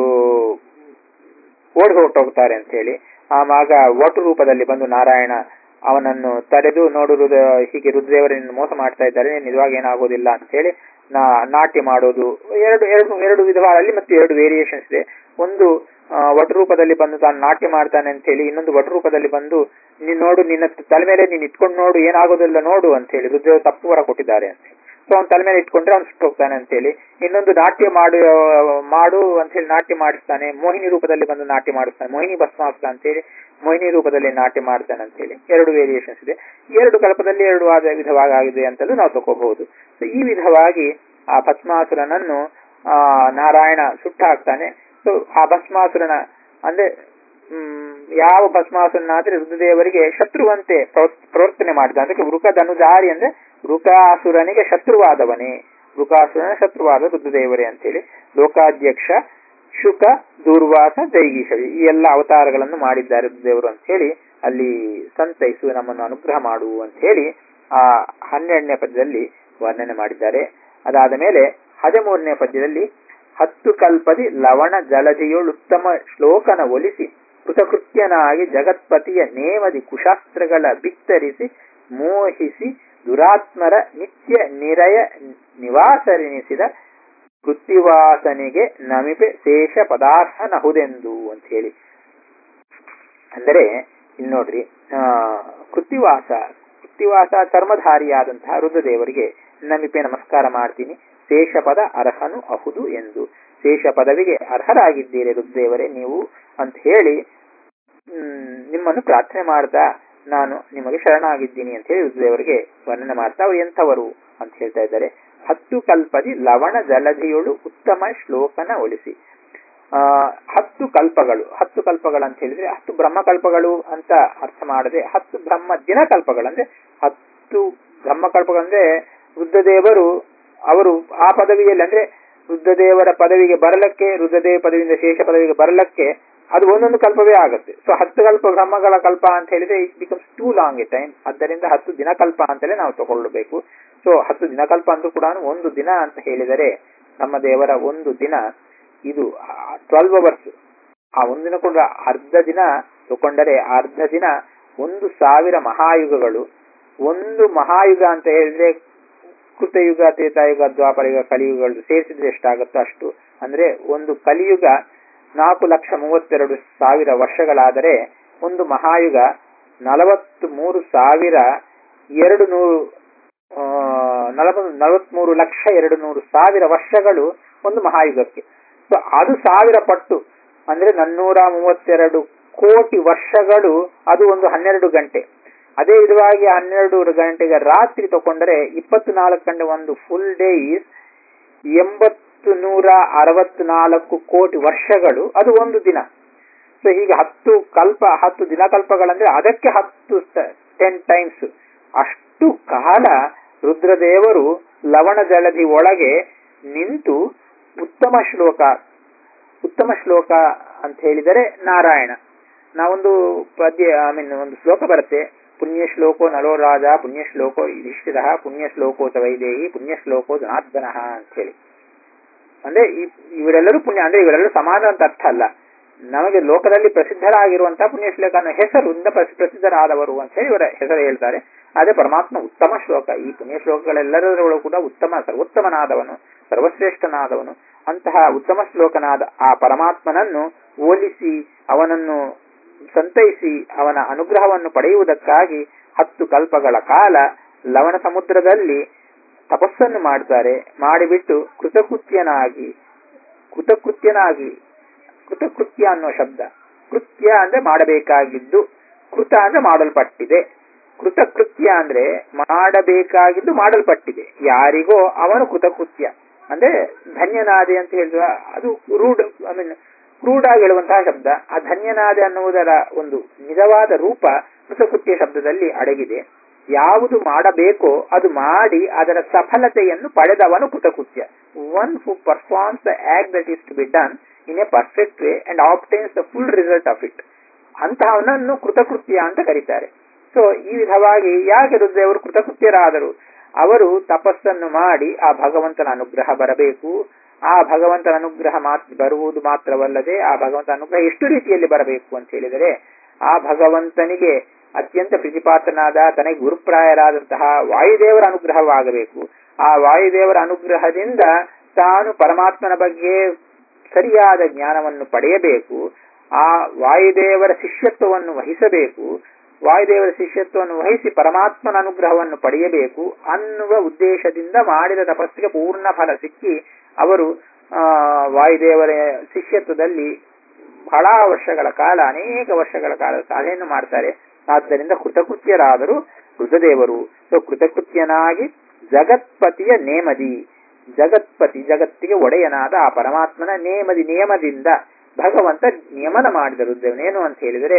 ಓಡಿ ಹೊರಟೋಗ್ತಾರೆ ಅಂತ ಹೇಳಿ ಆವಾಗ ಒಟ್ಟು ರೂಪದಲ್ಲಿ ಬಂದು ನಾರಾಯಣ ಅವನನ್ನು ತಡೆದು ನೋಡು ರುದ್ರ ಹೀಗೆ ರುದ್ರದೇವರನ್ನು ಮೋಸ ಮಾಡ್ತಾ ಇದ್ದಾರೆ ನಿಜವಾಗಿ ಏನಾಗೋದಿಲ್ಲ ಅಂತ ಹೇಳಿ ನಾ ನಾಟ್ಯ ಮಾಡೋದು ಎರಡು ಎರಡು ಎರಡು ವಿಧಗಳಲ್ಲಿ ಮತ್ತು ಎರಡು ವೇರಿಯೇಷನ್ಸ್ ಇದೆ ಒಂದು ಆ, ವಟು ರೂಪದಲ್ಲಿ ಬಂದು ತಾನು ನಾಟ್ಯ ಮಾಡ್ತಾನೆ ಅಂತ ಹೇಳಿ ಇನ್ನೊಂದು ವಟು ರೂಪದಲ್ಲಿ ಬಂದು ನೀನ್ ನೋಡು ನಿನ್ನ ತಲೆ ಮೇಲೆ ನೀನ್ ಇಟ್ಕೊಂಡು ನೋಡು ಏನಾಗೋದಿಲ್ಲ ನೋಡು ಅಂತ ಹೇಳಿ ರುದ್ರದೇವರು ತಪ್ಪು ವರ ಕೊಟ್ಟಿದ್ದಾರೆ ಅಂತ ಹೇಳಿ ಸೊ ಅವ್ನ ತಲೆ ಮೇಲೆ ಇಟ್ಕೊಂಡ್ರೆ ಅವ್ನು ಸುಟ್ಟು ಹೋಗ್ತಾನೆ ಅಂತ ಹೇಳಿ ಇನ್ನೊಂದು ನಾಟ್ಯ ಮಾಡು ಮಾಡು ಅಂತ ಹೇಳಿ ನಾಟ್ಯ ಮಾಡಿಸ್ತಾನೆ ಮೋಹಿನಿ ರೂಪದಲ್ಲಿ ಬಂದು ನಾಟ್ಯ ಮಾಡಿಸ್ತಾನೆ ಮೋಹಿನಿ ಭಸ್ಮಾಸ್ತ್ರ ಅಂತ ಹೇಳಿ ಮೋಹಿನಿ ರೂಪದಲ್ಲಿ ನಾಟ್ಯ ಮಾಡ್ತಾನೆ ಅಂತ ಹೇಳಿ ಎರಡು ವೇರಿಯೇಷನ್ಸ್ ಇದೆ ಎರಡು ಕಲ್ಪದಲ್ಲಿ ಎರಡು ಆದ ವಿಧವಾಗಿ ಆಗಿದೆ ಅಂತಲೂ ನಾವು ತಗೋಬಹುದು ಸೊ ಈ ವಿಧವಾಗಿ ಆ ಭಸ್ಮಾಸುರನನ್ನು ಆ ನಾರಾಯಣ ಸುಟ್ಟ ಹಾಕ್ತಾನೆ ಸೊ ಆ ಭಸ್ಮಾಸುರನ ಅಂದ್ರೆ ಹ್ಮ್, ಯಾವ ಭಸ್ಮಾಸುರನಾದ್ರೆ ರುದ್ರದೇವರಿಗೆ ಶತ್ರುವಂತೆ ಪ್ರವ- ಪ್ರವರ್ತನೆ ಮಾಡಿದ ಅದಕ್ಕೆ ವೃಕಧನುಜಾರಿ ಅಂದ್ರೆ ವೃಕಾಸುರನಿಗೆ ಶತ್ರುವಾದವನೇ ವೃಕಾಸುರನ ಶತ್ರುವಾದ ರುದ್ರದೇವರೇ ಅಂತೇಳಿ ಲೋಕಾಧ್ಯಕ್ಷ ಶುಕ ದೂರ್ವಾಸ ಜೈಗೀಶವಿ ಈ ಎಲ್ಲ ಅವತಾರಗಳನ್ನು ಮಾಡಿದ್ದಾರೆ ರುದ್ರದೇವರು ಅಂತ ಹೇಳಿ ಅಲ್ಲಿ ಸಂತೈಸು ನಮ್ಮನ್ನು ಅನುಗ್ರಹ ಮಾಡು ಅಂತ ಹೇಳಿ ಆ ಹನ್ನೆರಡನೇ ಪದ್ಯದಲ್ಲಿ ವರ್ಣನೆ ಮಾಡಿದ್ದಾರೆ ಅದಾದ ಮೇಲೆ ಹದಿಮೂರನೇ ಪದ್ಯದಲ್ಲಿ ಹತ್ತು ಕಲ್ಪದಿ ಲವಣ ಜಲಧಿಯೊಳುತ್ತಮ ಶ್ಲೋಕನ ಒಲಿಸಿ ಕೃತಕೃತ್ಯನಾಗಿ ಜಗತ್ಪತಿಯ ನೇಮದಿ ಕುಶಾಸ್ತ್ರಗಳ ಬಿತ್ತರಿಸಿ ಮೋಹಿಸಿ ದುರಾತ್ಮರ ನಿತ್ಯ ನಿರಯ ನಿವಾಸರೆನಿಸಿದ ಕೃತ್ತಿವಾಸನಿಗೆ ನಮಿಪೆ ಶೇಷ ಪದಾರ್ಥ ನಹುದೆಂದು ಅಂತ ಹೇಳಿ ಅಂದರೆ ಇನ್ನು ನೋಡ್ರಿ ಆ, ಕೃತ್ತಿವಾಸ ಕೃತ್ತಿವಾಸ ಚರ್ಮಧಾರಿಯಾದಂತಹ ರುದ್ರದೇವರಿಗೆ ನಮಿಪೆ ನಮಸ್ಕಾರ ಮಾಡ್ತೀನಿ ಶೇಷಪದ ಅರ್ಹನು ಅಹುದು ಎಂದು ಶೇಷ ಪದವಿಗೆ ಅರ್ಹರಾಗಿದ್ದೀರಿ ರುದ್ರದೇವರೇ ನೀವು ಅಂತ ಹೇಳಿ ಹ್ಮ್, ನಿಮ್ಮನ್ನು ಪ್ರಾರ್ಥನೆ ಮಾಡ್ತಾ ನಾನು ನಿಮಗೆ ಶರಣಾಗಿದ್ದೀನಿ ಅಂತ ಹೇಳಿ ರುದ್ರದೇವರಿಗೆ ವರ್ಣನೆ ಮಾಡ್ತಾ ಅವ್ರು ಎಂಥವರು ಅಂತ ಹೇಳ್ತಾ ಇದ್ದಾರೆ ಹತ್ತು ಕಲ್ಪದಿ ಲವಣ ಜಲಧಿಯೊಳು ಉತ್ತಮ ಶ್ಲೋಕನ ಒಲಿಸಿ ಆ ಹತ್ತು ಕಲ್ಪಗಳು ಹತ್ತು ಕಲ್ಪಗಳು ಅಂತ ಹೇಳಿದ್ರೆ ಹತ್ತು ಬ್ರಹ್ಮಕಲ್ಪಗಳು ಅಂತ ಅರ್ಥ ಮಾಡದೆ ಹತ್ತು ಬ್ರಹ್ಮ ದಿನಕಲ್ಪಗಳು ಅಂದ್ರೆ ಹತ್ತು ಬ್ರಹ್ಮಕಲ್ಪಗಳಂದ್ರೆ ರುದ್ರದೇವರು ಅವರು ಆ ಪದವಿಯಲ್ಲಿ ಅಂದ್ರೆ ರುದ್ರದೇವರ ಪದವಿಗೆ ಬರಲಕ್ಕೆ ರುದ್ರದೇವ ಪದವಿಯಿಂದ ಶೇಷ ಪದವಿಗೆ ಬರಲಕ್ಕೆ ಅದು ಒಂದೊಂದು ಕಲ್ಪವೇ ಆಗುತ್ತೆ ಸೊ ಹತ್ತು ಕಲ್ಪ ಬ್ರಹ್ಮಗಳ ಕಲ್ಪ ಅಂತ ಹೇಳಿದ್ರೆ it becomes too long a time ಆದ್ದರಿಂದ ಹತ್ತು ದಿನಕಲ್ಪ ಅಂತಲೇ ನಾವು ತಗೊಳ್ಬೇಕು ಸೊ ಹತ್ತು ದಿನಕಲ್ಪ ಅಂದ್ರೂ ಕೂಡ ಒಂದು ದಿನ ಅಂತ ಹೇಳಿದರೆ ನಮ್ಮ ದೇವರ ಒಂದು ದಿನ ಇದು ಟ್ವೆಲ್ವ್ ಅವರ್ಸ್ ಆ ಒಂದಿನ ಕೂಡ ಅರ್ಧ ದಿನ ತಗೊಂಡರೆ ಅರ್ಧ ದಿನ ಒಂದು ಸಾವಿರ ಮಹಾಯುಗಗಳು ಒಂದು ಮಹಾಯುಗ ಅಂತ ಹೇಳಿದ್ರೆ ಕೃತಯುಗ ತ್ರೇತಾಯುಗ ದ್ವಾಪರಯುಗ ಕಲಿಯುಗಗಳು ಸೇರಿಸಿದ್ರೆ ಎಷ್ಟಾಗುತ್ತೋ ಅಷ್ಟು ಅಂದ್ರೆ ಒಂದು ಕಲಿಯುಗ ನಾಲ್ಕು ಲಕ್ಷ ಮೂವತ್ತೆರಡು ಸಾವಿರ ವರ್ಷಗಳಾದರೆ ಒಂದು ಮಹಾಯುಗ ನಲವತ್ತು ಮೂರು ಸಾವಿರ ಎರಡು ನೂರು ನಲವತ್ತು ನಲವತ್ಮೂರು ಲಕ್ಷ ಎರಡು ನೂರು ಸಾವಿರ ವರ್ಷಗಳು ಒಂದು ಮಹಾಯುಗಕ್ಕೆ ಸೊ ಅದು ಸಾವಿರ ಪಟ್ಟು ಅಂದ್ರೆ ನನ್ನೂರ ಮೂವತ್ತೆರಡು ಕೋಟಿ ವರ್ಷಗಳು ಅದು ಒಂದು ಹನ್ನೆರಡು ಗಂಟೆ ಅದೇ ವಿಧವಾಗಿ ಹನ್ನೆರಡು ಗಂಟೆಗೆ ರಾತ್ರಿ ತಗೊಂಡರೆ ಇಪ್ಪತ್ನಾಲ್ಕು ಗಂಟೆ ಒಂದು ಫುಲ್ ಡೇ ಈಸ್ ಎಂಬತ್ತು ನೂರ ಅರವತ್ನಾಲ್ಕು ಕೋಟಿ ವರ್ಷಗಳು ಅದು ಒಂದು ದಿನ ಸೊ ಹೀಗೆ ಹತ್ತು ಕಲ್ಪ ಹತ್ತು ದಿನಕಲ್ಪಗಳಂದ್ರೆ ಅದಕ್ಕೆ ಹತ್ತು ಟೆನ್ ಟೈಮ್ಸ್ ಅಷ್ಟು ಕಾಲ ರುದ್ರದೇವರು ಲವಣ ಜಲಧಿ ಒಳಗೆ ನಿಂತು ಉತ್ತಮ ಶ್ಲೋಕ ಉತ್ತಮ ಶ್ಲೋಕ ಅಂತ ಹೇಳಿದರೆ ನಾರಾಯಣ ನಾವೊಂದು ಪದ್ಯ ಐ ಮೀನ್ ಒಂದು ಶ್ಲೋಕ ಬರುತ್ತೆ ಪುಣ್ಯ ಶ್ಲೋಕೋ ನಲೋ ರಾಜ ಪುಣ್ಯ ಶ್ಲೋಕೋ ಯುಧಿಷ್ಠಿರ ಪುಣ್ಯ ಶ್ಲೋಕೋ ಚ ವೈದೇಹಿ ಪುಣ್ಯ ಶ್ಲೋಕೋ ಜನಾರ್ದನ ಅಂತ ಹೇಳಿ ಅಂದ್ರೆ ಈ- ಇವರೆಲ್ಲರೂ ಪುಣ್ಯ ಅಂದ್ರೆ ಇವರೆಲ್ಲರೂ ಸಮಾನ ಅಂತ ಅರ್ಥ ಅಲ್ಲ ನಮಗೆ ಲೋಕದಲ್ಲಿ ಪ್ರಸಿದ್ಧರಾಗಿರುವಂತಹ ಪುಣ್ಯ ಶ್ಲೋಕ ಅನ್ನೋ ಹೆಸರಿಂದ ಪ್ರಸಿ- ಪ್ರಸಿದ್ಧರಾದವರು ಅಂತ ಹೇಳಿ ಇವರ ಹೆಸರು ಹೇಳ್ತಾರೆ ಅದೇ ಪರಮಾತ್ಮ ಉತ್ತಮ ಶ್ಲೋಕ ಈ ಪುಣ್ಯ ಶ್ಲೋಕಗಳೆಲ್ಲರೊಳಗೂ ಕೂಡ ಉತ್ತಮ ಸರ್ವೋತ್ತಮನಾದವನು ಸರ್ವಶ್ರೇಷ್ಠನಾದವನು ಅಂತಹ ಉತ್ತಮ ಶ್ಲೋಕನಾದ ಆ ಪರಮಾತ್ಮನನ್ನು ಹೋಲಿಸಿ ಅವನನ್ನು ಸಂತೈಸಿ ಅವನ ಅನುಗ್ರಹವನ್ನು ಪಡೆಯುವುದಕ್ಕಾಗಿ ಹತ್ತು ಕಲ್ಪಗಳ ಕಾಲ ಲವಣ ಸಮುದ್ರದಲ್ಲಿ ತಪಸ್ಸನ್ನು ಮಾಡ್ತಾರೆ ಮಾಡಿಬಿಟ್ಟು ಕೃತಕೃತ್ಯನಾಗಿ ಕೃತಕೃತ್ಯನಾಗಿ ಕೃತಕೃತ್ಯ ಅನ್ನೋ ಶಬ್ದ ಕೃತ್ಯ ಅಂದ್ರೆ ಮಾಡಬೇಕಾಗಿದ್ದು ಕೃತ ಅಂದ್ರೆ ಮಾಡಲ್ಪಟ್ಟಿದೆ ಕೃತಕೃತ್ಯ ಅಂದ್ರೆ ಮಾಡಬೇಕಾಗಿದ್ದು ಮಾಡಲ್ಪಟ್ಟಿದೆ ಯಾರಿಗೋ ಅವನು ಕೃತಕೃತ್ಯ ಅಂದ್ರೆ ಧನ್ಯನಾದೆ ಅಂತ ಹೇಳಿದ್ರೆ ಅದು ರೂಢ ಐ ಮೀನ್ ಕ್ರೂಡಾಗಿ ಹೇಳುವಂತಹ ಶಬ್ದ ಆ ಧನ್ಯನಾದೆ ಅನ್ನುವುದರ ಒಂದು ನಿಜವಾದ ರೂಪ ಕೃತಕೃತ್ಯ ಶಬ್ದದಲ್ಲಿ ಅಡಗಿದೆ ಯಾವುದು ಮಾಡಬೇಕೋ ಅದು ಮಾಡಿ ಅದರ ಸಫಲತೆಯನ್ನು ಪಡೆದವನು ಕೃತಕೃತ್ಯ one who performs the act that is to be done in a perfect way and obtains the full result of it ಅಂತಹವನನ್ನು ಕೃತಕೃತ್ಯ ಅಂತ ಕರೀತಾರೆ ಸೊ ಈ ವಿಧವಾಗಿ ಯಾಕೆ ರುದ್ರದೇವರು ಕೃತಕೃತ್ಯರಾದರು ಅವರು ತಪಸ್ಸನ್ನು ಮಾಡಿ ಆ ಭಗವಂತನ ಅನುಗ್ರಹ ಬರಬೇಕು ಆ ಭಗವಂತನ ಅನುಗ್ರಹ ಮಾತ್ರ ಬರುವುದು ಮಾತ್ರವಲ್ಲದೆ ಆ ಭಗವಂತನ ಅನುಗ್ರಹ ಎಷ್ಟು ರೀತಿಯಲ್ಲಿ ಬರಬೇಕು ಅಂತ ಹೇಳಿದರೆ ಆ ಭಗವಂತನಿಗೆ ಅತ್ಯಂತ ಪ್ರೀತಿಪಾತ್ರನಾದ ತನಗೆ ಗುರುಪ್ರಾಯರಾದಂತಹ ವಾಯುದೇವರ ಅನುಗ್ರಹವಾಗಬೇಕು ಆ ವಾಯುದೇವರ ಅನುಗ್ರಹದಿಂದ ತಾನು ಪರಮಾತ್ಮನ ಬಗ್ಗೆ ಸರಿಯಾದ ಜ್ಞಾನವನ್ನು ಪಡೆಯಬೇಕು ಆ ವಾಯುದೇವರ ಶಿಷ್ಯತ್ವವನ್ನು ವಹಿಸಬೇಕು ವಾಯುದೇವರ ಶಿಷ್ಯತ್ವವನ್ನು ವಹಿಸಿ ಪರಮಾತ್ಮನ ಅನುಗ್ರಹವನ್ನು ಪಡೆಯಬೇಕು ಅನ್ನುವ ಉದ್ದೇಶದಿಂದ ಮಾಡಿದ ತಪಸ್ಸಿಗೆ ಪೂರ್ಣ ಫಲ ಸಿಕ್ಕಿ ಅವರು ಆ ವಾಯುದೇವರ ಶಿಷ್ಯತ್ವದಲ್ಲಿ ಬಹಳ ವರ್ಷಗಳ ಕಾಲ ಅನೇಕ ವರ್ಷಗಳ ಕಾಲ ಸಾಧನೆಯನ್ನು ಮಾಡ್ತಾರೆ ಆದ್ದರಿಂದ ಕೃತಕೃತ್ಯರಾದರು ರುದ್ರದೇವರು ಸೊ ಕೃತಕೃತ್ಯನಾಗಿ ಜಗತ್ಪತಿಯ ನೇಮದಿ ಜಗತ್ಪತಿ ಜಗತ್ತಿಗೆ ಒಡೆಯನಾದ ಆ ಪರಮಾತ್ಮನ ನೇಮದಿ ನಿಯಮದಿಂದ ಭಗವಂತ ನಿಯಮನ ಮಾಡಿದ ರುದ್ರದೇವನೇನು ಅಂತ ಹೇಳಿದರೆ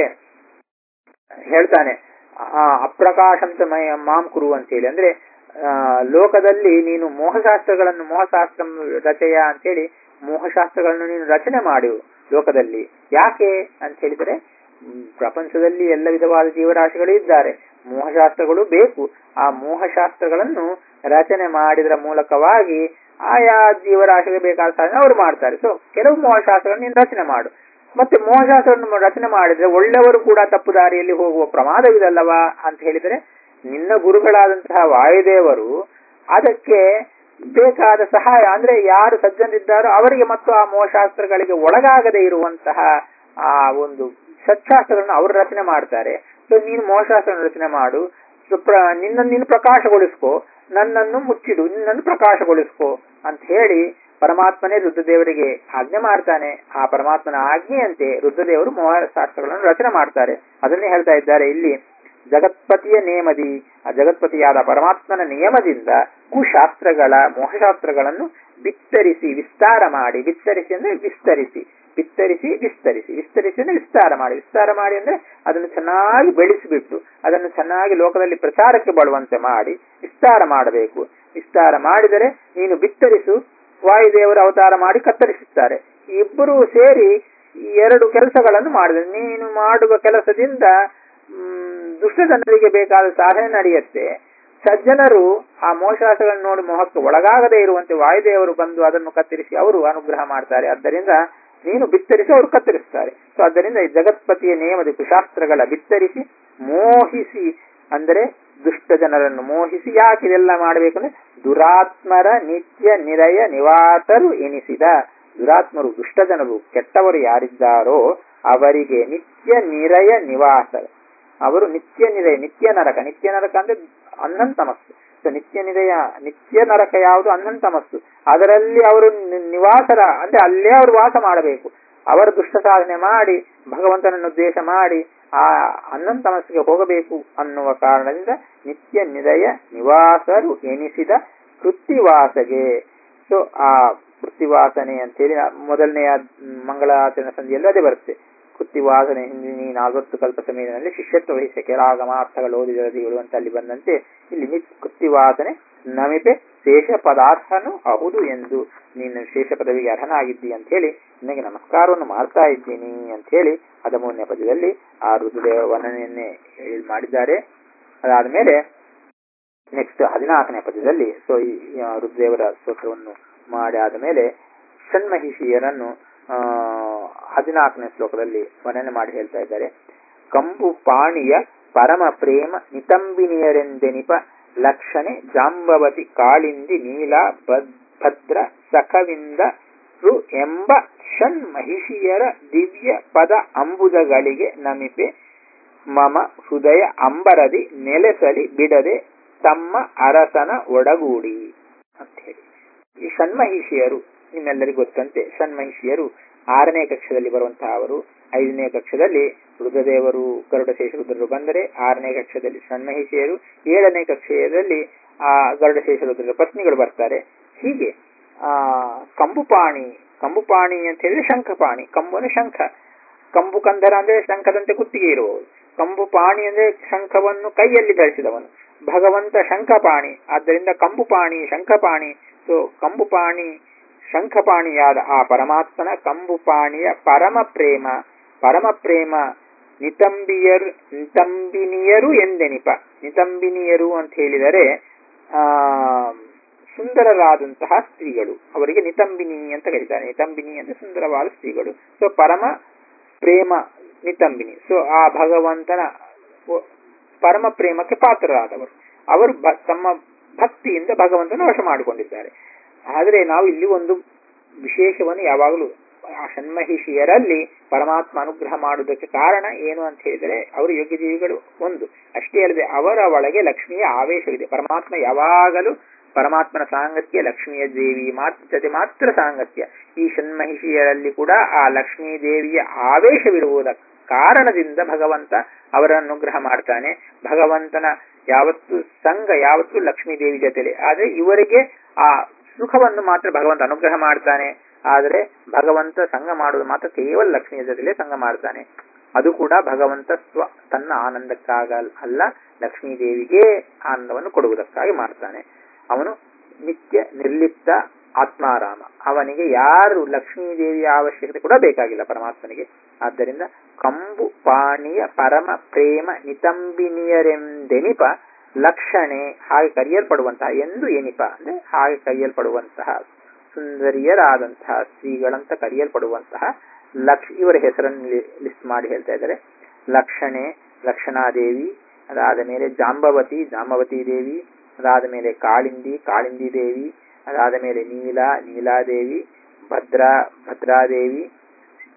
ಹೇಳ್ತಾನೆ ಆ ಅಪ್ರಕಾಶಂತ ಮಯ ಮಾಂ ಕುರು ಅಂತ ಹೇಳಿ ಅಂದ್ರೆ ಆ, ಲೋಕದಲ್ಲಿ ನೀನು ಮೋಹಶಾಸ್ತ್ರಗಳನ್ನು ಮೋಹಶಾಸ್ತ್ರ ರಚಯ ಅಂತೇಳಿ ಮೋಹಶಾಸ್ತ್ರಗಳನ್ನು ನೀನು ರಚನೆ ಮಾಡು ಲೋಕದಲ್ಲಿ ಯಾಕೆ ಅಂತ ಹೇಳಿದರೆ ಮ್, ಪ್ರಪಂಚದಲ್ಲಿ ಎಲ್ಲ ವಿಧವಾದ ಜೀವರಾಶಿಗಳು ಇದ್ದಾರೆ ಮೋಹಶಾಸ್ತ್ರಗಳು ಬೇಕು ಆ ಮೋಹಶಾಸ್ತ್ರಗಳನ್ನು ರಚನೆ ಮಾಡಿದ್ರ ಮೂಲಕವಾಗಿ ಆಯಾ ಜೀವರಾಶಿಗೆ ಬೇಕಾದ ಸಾಧನೆ ಅವರು ಮಾಡ್ತಾರೆ ಸೊ ಕೆಲವು ಮೋಹಶಾಸ್ತ್ರಗಳನ್ನು ನೀನು ರಚನೆ ಮಾಡು ಮತ್ತೆ ಮೋಹಶಾಸ್ತ್ರವನ್ನು ರಚನೆ ಮಾಡಿದ್ರೆ ಒಳ್ಳೆಯವರು ಕೂಡ ತಪ್ಪು ದಾರಿಯಲ್ಲಿ ಹೋಗುವ ಪ್ರಮಾದವಿದಲ್ಲವಾ ಅಂತ ಹೇಳಿದರೆ ನಿನ್ನ ಗುರುಗಳಾದಂತಹ ವಾಯುದೇವರು ಅದಕ್ಕೆ ಬೇಕಾದ ಸಹಾಯ ಅಂದ್ರೆ ಯಾರು ಸಜ್ಜನಿದ್ದಾರೋ ಅವರಿಗೆ ಮತ್ತು ಆ ಮೋಹಶಾಸ್ತ್ರಗಳಿಗೆ ಒಳಗಾಗದೆ ಇರುವಂತಹ ಆ ಒಂದು ಸತ್ಶಾಸ್ತ್ರಗಳನ್ನು ಅವರು ರಚನೆ ಮಾಡ್ತಾರೆ ಸೊ ನೀನು ಮೋಹಶಾಸ್ತ್ರವನ್ನು ರಚನೆ ಮಾಡು ಸೊ ಪ್ರ ನಿನ್ನನ್ನು ನೀನು ಪ್ರಕಾಶಗೊಳಿಸ್ಕೋ ನನ್ನನ್ನು ಮುಚ್ಚಿಡು ನಿನ್ನನ್ನು ಪ್ರಕಾಶಗೊಳಿಸ್ಕೋ ಅಂತ ಹೇಳಿ ಪರಮಾತ್ಮನೇ ರುದ್ರದೇವರಿಗೆ ಆಜ್ಞೆ ಮಾಡ್ತಾನೆ ಆ ಪರಮಾತ್ಮನ ಆಜ್ಞೆಯಂತೆ ರುದ್ರದೇವರು ಮೋಹಶಾಸ್ತ್ರಗಳನ್ನು ರಚನೆ ಮಾಡ್ತಾರೆ ಅದನ್ನೇ ಹೇಳ್ತಾ ಇದ್ದಾರೆ ಇಲ್ಲಿ ಜಗತ್ಪತಿಯ ನೇಮದಿ ಆ ಜಗತ್ಪತಿಯಾದ ಪರಮಾತ್ಮನ ನಿಯಮದಿಂದ ಕುಶಾಸ್ತ್ರಗಳ ಮೋಹಶಾಸ್ತ್ರಗಳನ್ನು ಬಿತ್ತರಿಸಿ ವಿಸ್ತಾರ ಮಾಡಿ ಬಿತ್ತರಿಸಿ ಅಂದ್ರೆ ವಿಸ್ತರಿಸಿ ಬಿತ್ತರಿಸಿ ವಿಸ್ತರಿಸಿ ವಿಸ್ತರಿಸಿ ಅಂದ್ರೆ ವಿಸ್ತಾರ ಮಾಡಿ ವಿಸ್ತಾರ ಮಾಡಿ ಅಂದ್ರೆ ಅದನ್ನು ಚೆನ್ನಾಗಿ ಬೆಳೆಸಿಬಿಟ್ಟು ಅದನ್ನು ಚೆನ್ನಾಗಿ ಲೋಕದಲ್ಲಿ ಪ್ರಚಾರಕ್ಕೆ ಬರುವಂತೆ ಮಾಡಿ ವಿಸ್ತಾರ ಮಾಡಬೇಕು ವಿಸ್ತಾರ ಮಾಡಿದರೆ ನೀನು ಬಿತ್ತರಿಸು ವಾಯುದೇವರು ಅವತಾರ ಮಾಡಿ ಕತ್ತರಿಸುತ್ತಾರೆ ಇಬ್ಬರು ಸೇರಿ ಈ ಎರಡು ಕೆಲಸಗಳನ್ನು ಮಾಡಿದರೆ ನೀನು ಮಾಡುವ ಕೆಲಸದಿಂದ ದುಷ್ಟ ಜನರಿಗೆ ಬೇಕಾದ ಸಾಧನೆ ನಡೆಯುತ್ತೆ ಸಜ್ಜನರು ಆ ಮೋಶಾಸಗಳನ್ನು ನೋಡಿ ಮೋಹಕ್ಕೆ ಒಳಗಾಗದೇ ಇರುವಂತೆ ವಾಯುದೇವರು ಬಂದು ಅದನ್ನು ಕತ್ತರಿಸಿ ಅವರು ಅನುಗ್ರಹ ಮಾಡ್ತಾರೆ ಆದ್ದರಿಂದ ನೀನು ಬಿತ್ತರಿಸಿ ಅವರು ಕತ್ತರಿಸ್ತಾರೆ ಸೊ ಆದ್ದರಿಂದ ಈ ಜಗತ್ಪತಿಯ ನೇಮದ ಕುಶಾಸ್ತ್ರಗಳ ಬಿತ್ತರಿಸಿ ಮೋಹಿಸಿ ಅಂದರೆ ದುಷ್ಟ ಜನರನ್ನು ಮೋಹಿಸಿ ಯಾಕೆ ಇದೆಲ್ಲ ಮಾಡಬೇಕಂದ್ರೆ ದುರಾತ್ಮರ ನಿತ್ಯ ನಿರಯ ನಿವಾತರು ಎನಿಸಿದ ದುರಾತ್ಮರು ದುಷ್ಟ ಜನರು ಕೆಟ್ಟವರು ಯಾರಿದ್ದಾರೋ ಅವರಿಗೆ ನಿತ್ಯ ನಿರಯ ನಿವಾಸ ಅವರು ನಿತ್ಯ ನಿರಯ ನಿತ್ಯ ನರಕ ನಿತ್ಯ ನರಕ ಅಂದ್ರೆ ಅನ್ನಂತಮಸ್ಸು ಸೊ ನಿತ್ಯ ನಿರಯ ನಿತ್ಯ ನರಕ ಯಾವುದು ಅನ್ನಂತಮಸ್ಸು ಅದರಲ್ಲಿ ಅವರು ನಿವಾಸರ ಅಂದ್ರೆ ಅಲ್ಲೇ ಅವರು ವಾಸ ಮಾಡಬೇಕು ಅವರ ದುಷ್ಟ ಸಾಧನೆ ಮಾಡಿ ಭಗವಂತನನ್ನು ದ್ವೇಷ ಮಾಡಿ ಆ ಅನ್ನಂತಮಸ್ಸಿಗೆ ಹೋಗಬೇಕು ಅನ್ನುವ ಕಾರಣದಿಂದ ನಿತ್ಯ ನಿರಯ ನಿವಾಸರು ಎನಿಸಿದ ಕೃತ್ತಿವಾಸಗೆ ಸೊ ಆ ಕೃತ್ತಿವಾಸನೆ ಅಂತೇಳಿ ಮೊದಲನೆಯ ಮಂಗಳಾಚರಣೆ ಸಂಧಿಯಲ್ಲಿ ಅದೇ ಬರುತ್ತೆ ಕೃತ್ತಿವಾಸನೆ ಹಿಂದಿನ ನಾಲ್ವತ್ತು ಕಲ್ಪ ಸಮಯದಲ್ಲಿ ಶಿಷ್ಯತ್ವ ವಹಿಸಕ್ಕೆ ರಾಗಮ ಅರ್ಥಗಳು ಓದಿದರದಿಗಳು ಅಂತ ಅಲ್ಲಿ ಬಂದಂತೆ ಇಲ್ಲಿ ನಿತ್ ಕೃತ್ತಿವಾಸನೆ ನಮಿಪೆ ಶೇಷ ಪದಾರ್ಥನು ಹೌದು ಎಂದು ನೀನು ಶೇಷ ಪದವಿಗೆ ಅರ್ಹನಾಗಿದ್ದಿ ಅಂತ ಹೇಳಿ ನಿನಗೆ ನಮಸ್ಕಾರವನ್ನು ಮಾಡ್ತಾ ಇದ್ದೀನಿ ಅಂತ ಹೇಳಿ ಹದಿಮೂರನೇ ಪದ್ಯದಲ್ಲಿ ಆ ರುದ್ರದೇವ ವರ್ಣನೆಯನ್ನೇ ಮಾಡಿದ್ದಾರೆ ಅದಾದ್ಮೇಲೆ ನೆಕ್ಸ್ಟ್ ಹದಿನಾಲ್ಕನೇ ಪದ್ಯದಲ್ಲಿ ಸೊ ಈ ರುದ್ರದೇವರ ಸ್ತೋತ್ರವನ್ನು ಮಾಡಿ ಆದ ಮೇಲೆ ಷಣ್ಮಹಿಷಿಯರನ್ನು ಆ ಹದಿನಾಲ್ಕನೇ ಶ್ಲೋಕದಲ್ಲಿ ವರ್ಣನೆ ಮಾಡಿ ಹೇಳ್ತಾ ಇದ್ದಾರೆ ಕಂಬು ಪಾಣಿಯ ಪರಮ ಪ್ರೇಮ ನಿತಂಬಿನಿಯರೆಂದೆನಿಪ ಲಕ್ಷಣೆ ಜಾಂಬವತಿ ಕಾಳಿಂದಿ ನೀಲ ಭದ್ರ ಸಖವಿಂದ ರು ಎಂಬ ಷಣ್ಮಹಿಷಿಯರ ದಿವ್ಯ ಪದ ಅಂಬುದಗಳಿಗೆ ನಮಿಪೆ ಮಮ ಹೃದಯ ಅಂಬರದಿ ನೆಲೆಸಲಿ ಬಿಡದೆ ತಮ್ಮ ಅರಸನ ಒಡಗೂಡಿ ಅಂತ ಹೇಳಿ ಈ ಷಣ್ಮಹಿಷಿಯರು ನಿಮ್ಮೆಲ್ಲರಿಗೂ ಗೊತ್ತಂತೆ ಷಣ್ಮಹಿಷಿಯರು ಆರನೇ ಕಕ್ಷದಲ್ಲಿ ಬರುವಂತಹ ಅವರು ಐದನೇ ಕಕ್ಷದಲ್ಲಿ ರುದ್ರದೇವರು ಗರುಡಶೇಷ ರುದ್ರರು ಬಂದರೆ ಆರನೇ ಕಕ್ಷದಲ್ಲಿ ಷಣ್ಮಹಿಷಿಯರು ಏಳನೇ ಕಕ್ಷೆಯಲ್ಲಿ ಆ ಗರುಡಶೇಷ ರುದ್ರರ ಪತ್ನಿಗಳು ಬರ್ತಾರೆ ಹೀಗೆ ಆ ಕಂಬುಪಾಣಿ ಕಂಬುಪಾಣಿ ಅಂತ ಹೇಳಿದ್ರೆ ಶಂಖಪಾಣಿ ಕಂಬು ಅಂದ್ರೆ ಶಂಖ ಕಂಬು ಕಂದರ ಅಂದ್ರೆ ಶಂಖದಂತೆ ಕುತ್ತಿಗೆ ಇರುವವರು ಕಂಬು ಪಾಣಿ ಅಂದ್ರೆ ಶಂಖವನ್ನು ಕೈಯಲ್ಲಿ ಧರಿಸಿದವನು ಭಗವಂತ ಶಂಖಪಾಣಿ ಆದ್ದರಿಂದ ಕಂಬುಪಾಣಿ ಶಂಖಪಾಣಿ ಸೊ ಕಂಬುಪಾಣಿ ಶಂಖಪಾಣಿಯಾದ ಆ ಪರಮಾತ್ಮನ ಕಂಬುಪಾಣಿಯ ಪರಮ ಪ್ರೇಮ ಪರಮ ಪ್ರೇಮ ನಿತಂಬಿಯರು ನಿತಂಬಿನಿಯರು ಎಂದೆನಿಪ ನಿತಂಬಿನಿಯರು ಅಂತ ಹೇಳಿದರೆ ಆ ಸುಂದರರಾದಂತಹ ಸ್ತ್ರೀಗಳು ಅವರಿಗೆ ನಿತಂಬಿನಿ ಅಂತ ಕರೀತಾರೆ ನಿತಂಬಿನಿ ಅಂದ್ರೆ ಸುಂದರವಾದ ಸ್ತ್ರೀಗಳು ಸೊ ಪರಮ ಪ್ರೇಮ ನಿತಂಬಿನಿ ಸೊ ಆ ಭಗವಂತನ ಪರಮ ಪ್ರೇಮಕ್ಕೆ ಪಾತ್ರರಾದವರು ಅವರು ತಮ್ಮ ಭಕ್ತಿಯಿಂದ ಭಗವಂತನ ವಶ ಮಾಡಿಕೊಂಡಿದ್ದಾರೆ ಆದರೆ ನಾವು ಇಲ್ಲಿ ಒಂದು ವಿಶೇಷವನ್ನು ಯಾವಾಗಲೂ ಆ ಷಣ್ಮಹಿಷಿಯರಲ್ಲಿ ಪರಮಾತ್ಮ ಅನುಗ್ರಹ ಮಾಡುವುದಕ್ಕೆ ಕಾರಣ ಏನು ಅಂತ ಹೇಳಿದರೆ ಅವರು ಯೋಗ್ಯ ಜೀವಿಗಳು ಒಂದು ಅಷ್ಟೇ ಅಲ್ಲದೆ ಅವರ ಒಳಗೆ ಲಕ್ಷ್ಮಿಯ ಆವೇಶವಿದೆ ಪರಮಾತ್ಮ ಯಾವಾಗಲೂ ಪರಮಾತ್ಮನ ಸಾಂಗತ್ಯ ಲಕ್ಷ್ಮಿಯ ದೇವಿ ಮಾತ್ರ ಜೊತೆ ಮಾತ್ರ ಸಾಂಗತ್ಯ ಈ ಷಣ್ಮಹಿಷಿಯರಲ್ಲಿ ಕೂಡ ಆ ಲಕ್ಷ್ಮೀ ದೇವಿಯ ಆವೇಶವಿರುವುದ ಕಾರಣದಿಂದ ಭಗವಂತ ಅವರ ಅನುಗ್ರಹ ಮಾಡ್ತಾನೆ ಭಗವಂತನ ಯಾವತ್ತು ಸಂಘ ಯಾವತ್ತು ಲಕ್ಷ್ಮೀ ದೇವಿ ಜೊತೆಲೆ ಆದ್ರೆ ಇವರಿಗೆ ಆ ಸುಖವನ್ನು ಮಾತ್ರ ಭಗವಂತ ಅನುಗ್ರಹ ಮಾಡ್ತಾನೆ ಆದರೆ ಭಗವಂತ ಸಂಘ ಮಾಡುವುದು ಮಾತ್ರ ಕೇವಲ ಲಕ್ಷ್ಮಿಯ ಜೊತೆಲೆ ಸಂಘ ಮಾಡ್ತಾನೆ ಅದು ಕೂಡ ಭಗವಂತ ಸ್ವ ತನ್ನ ಆನಂದಕ್ಕಾಗ ಅಲ್ಲ ಲಕ್ಷ್ಮೀ ದೇವಿಗೆ ಆನಂದವನ್ನು ಕೊಡುವುದಕ್ಕಾಗಿ ಮಾಡ್ತಾನೆ ಅವನು ನಿತ್ಯ ನಿರ್ಲಿಪ್ತ ಆತ್ಮಾರಾಮ ಅವನಿಗೆ ಯಾರು ಲಕ್ಷ್ಮೀ ದೇವಿಯ ಅವಶ್ಯಕತೆ ಕೂಡ ಬೇಕಾಗಿಲ್ಲ ಪರಮಾತ್ಮನಿಗೆ ಆದ್ದರಿಂದ ಕಂಬು ಪಾಣಿಯ ಪರಮ ಪ್ರೇಮ ನಿತಂಬಿನಿಯರೆಂದೆನಿಪ ಲಕ್ಷಣೆ ಹಾಗೆ ಕರೆಯಲ್ಪಡುವಂತಹ ಎಂದು ಎನಿಪ ಅಂದ್ರೆ ಹಾಗೆ ಕರೆಯಲ್ಪಡುವಂತಹ ಸುಂದರಿಯರಾದಂತಹ ಸ್ತ್ರೀಗಳಂತ ಕರೆಯಲ್ಪಡುವಂತಹ ಲಕ್ಷ ಇವರ ಹೆಸರನ್ನು ಲಿಸ್ಟ್ ಮಾಡಿ ಹೇಳ್ತಾ ಇದ್ದಾರೆ ಲಕ್ಷಣೆ ಲಕ್ಷಣಾದೇವಿ ಅದಾದ ಮೇಲೆ ಜಾಂಬವತಿ ಜಾಂಬವತಿ ದೇವಿ ಅದಾದ ಮೇಲೆ ಕಾಳಿಂದಿ ಕಾಳಿಂದಿ ದೇವಿ ಅದಾದ ಮೇಲೆ ನೀಲ ನೀಲಾದೇವಿ ಭದ್ರಾ ಭದ್ರಾದೇವಿ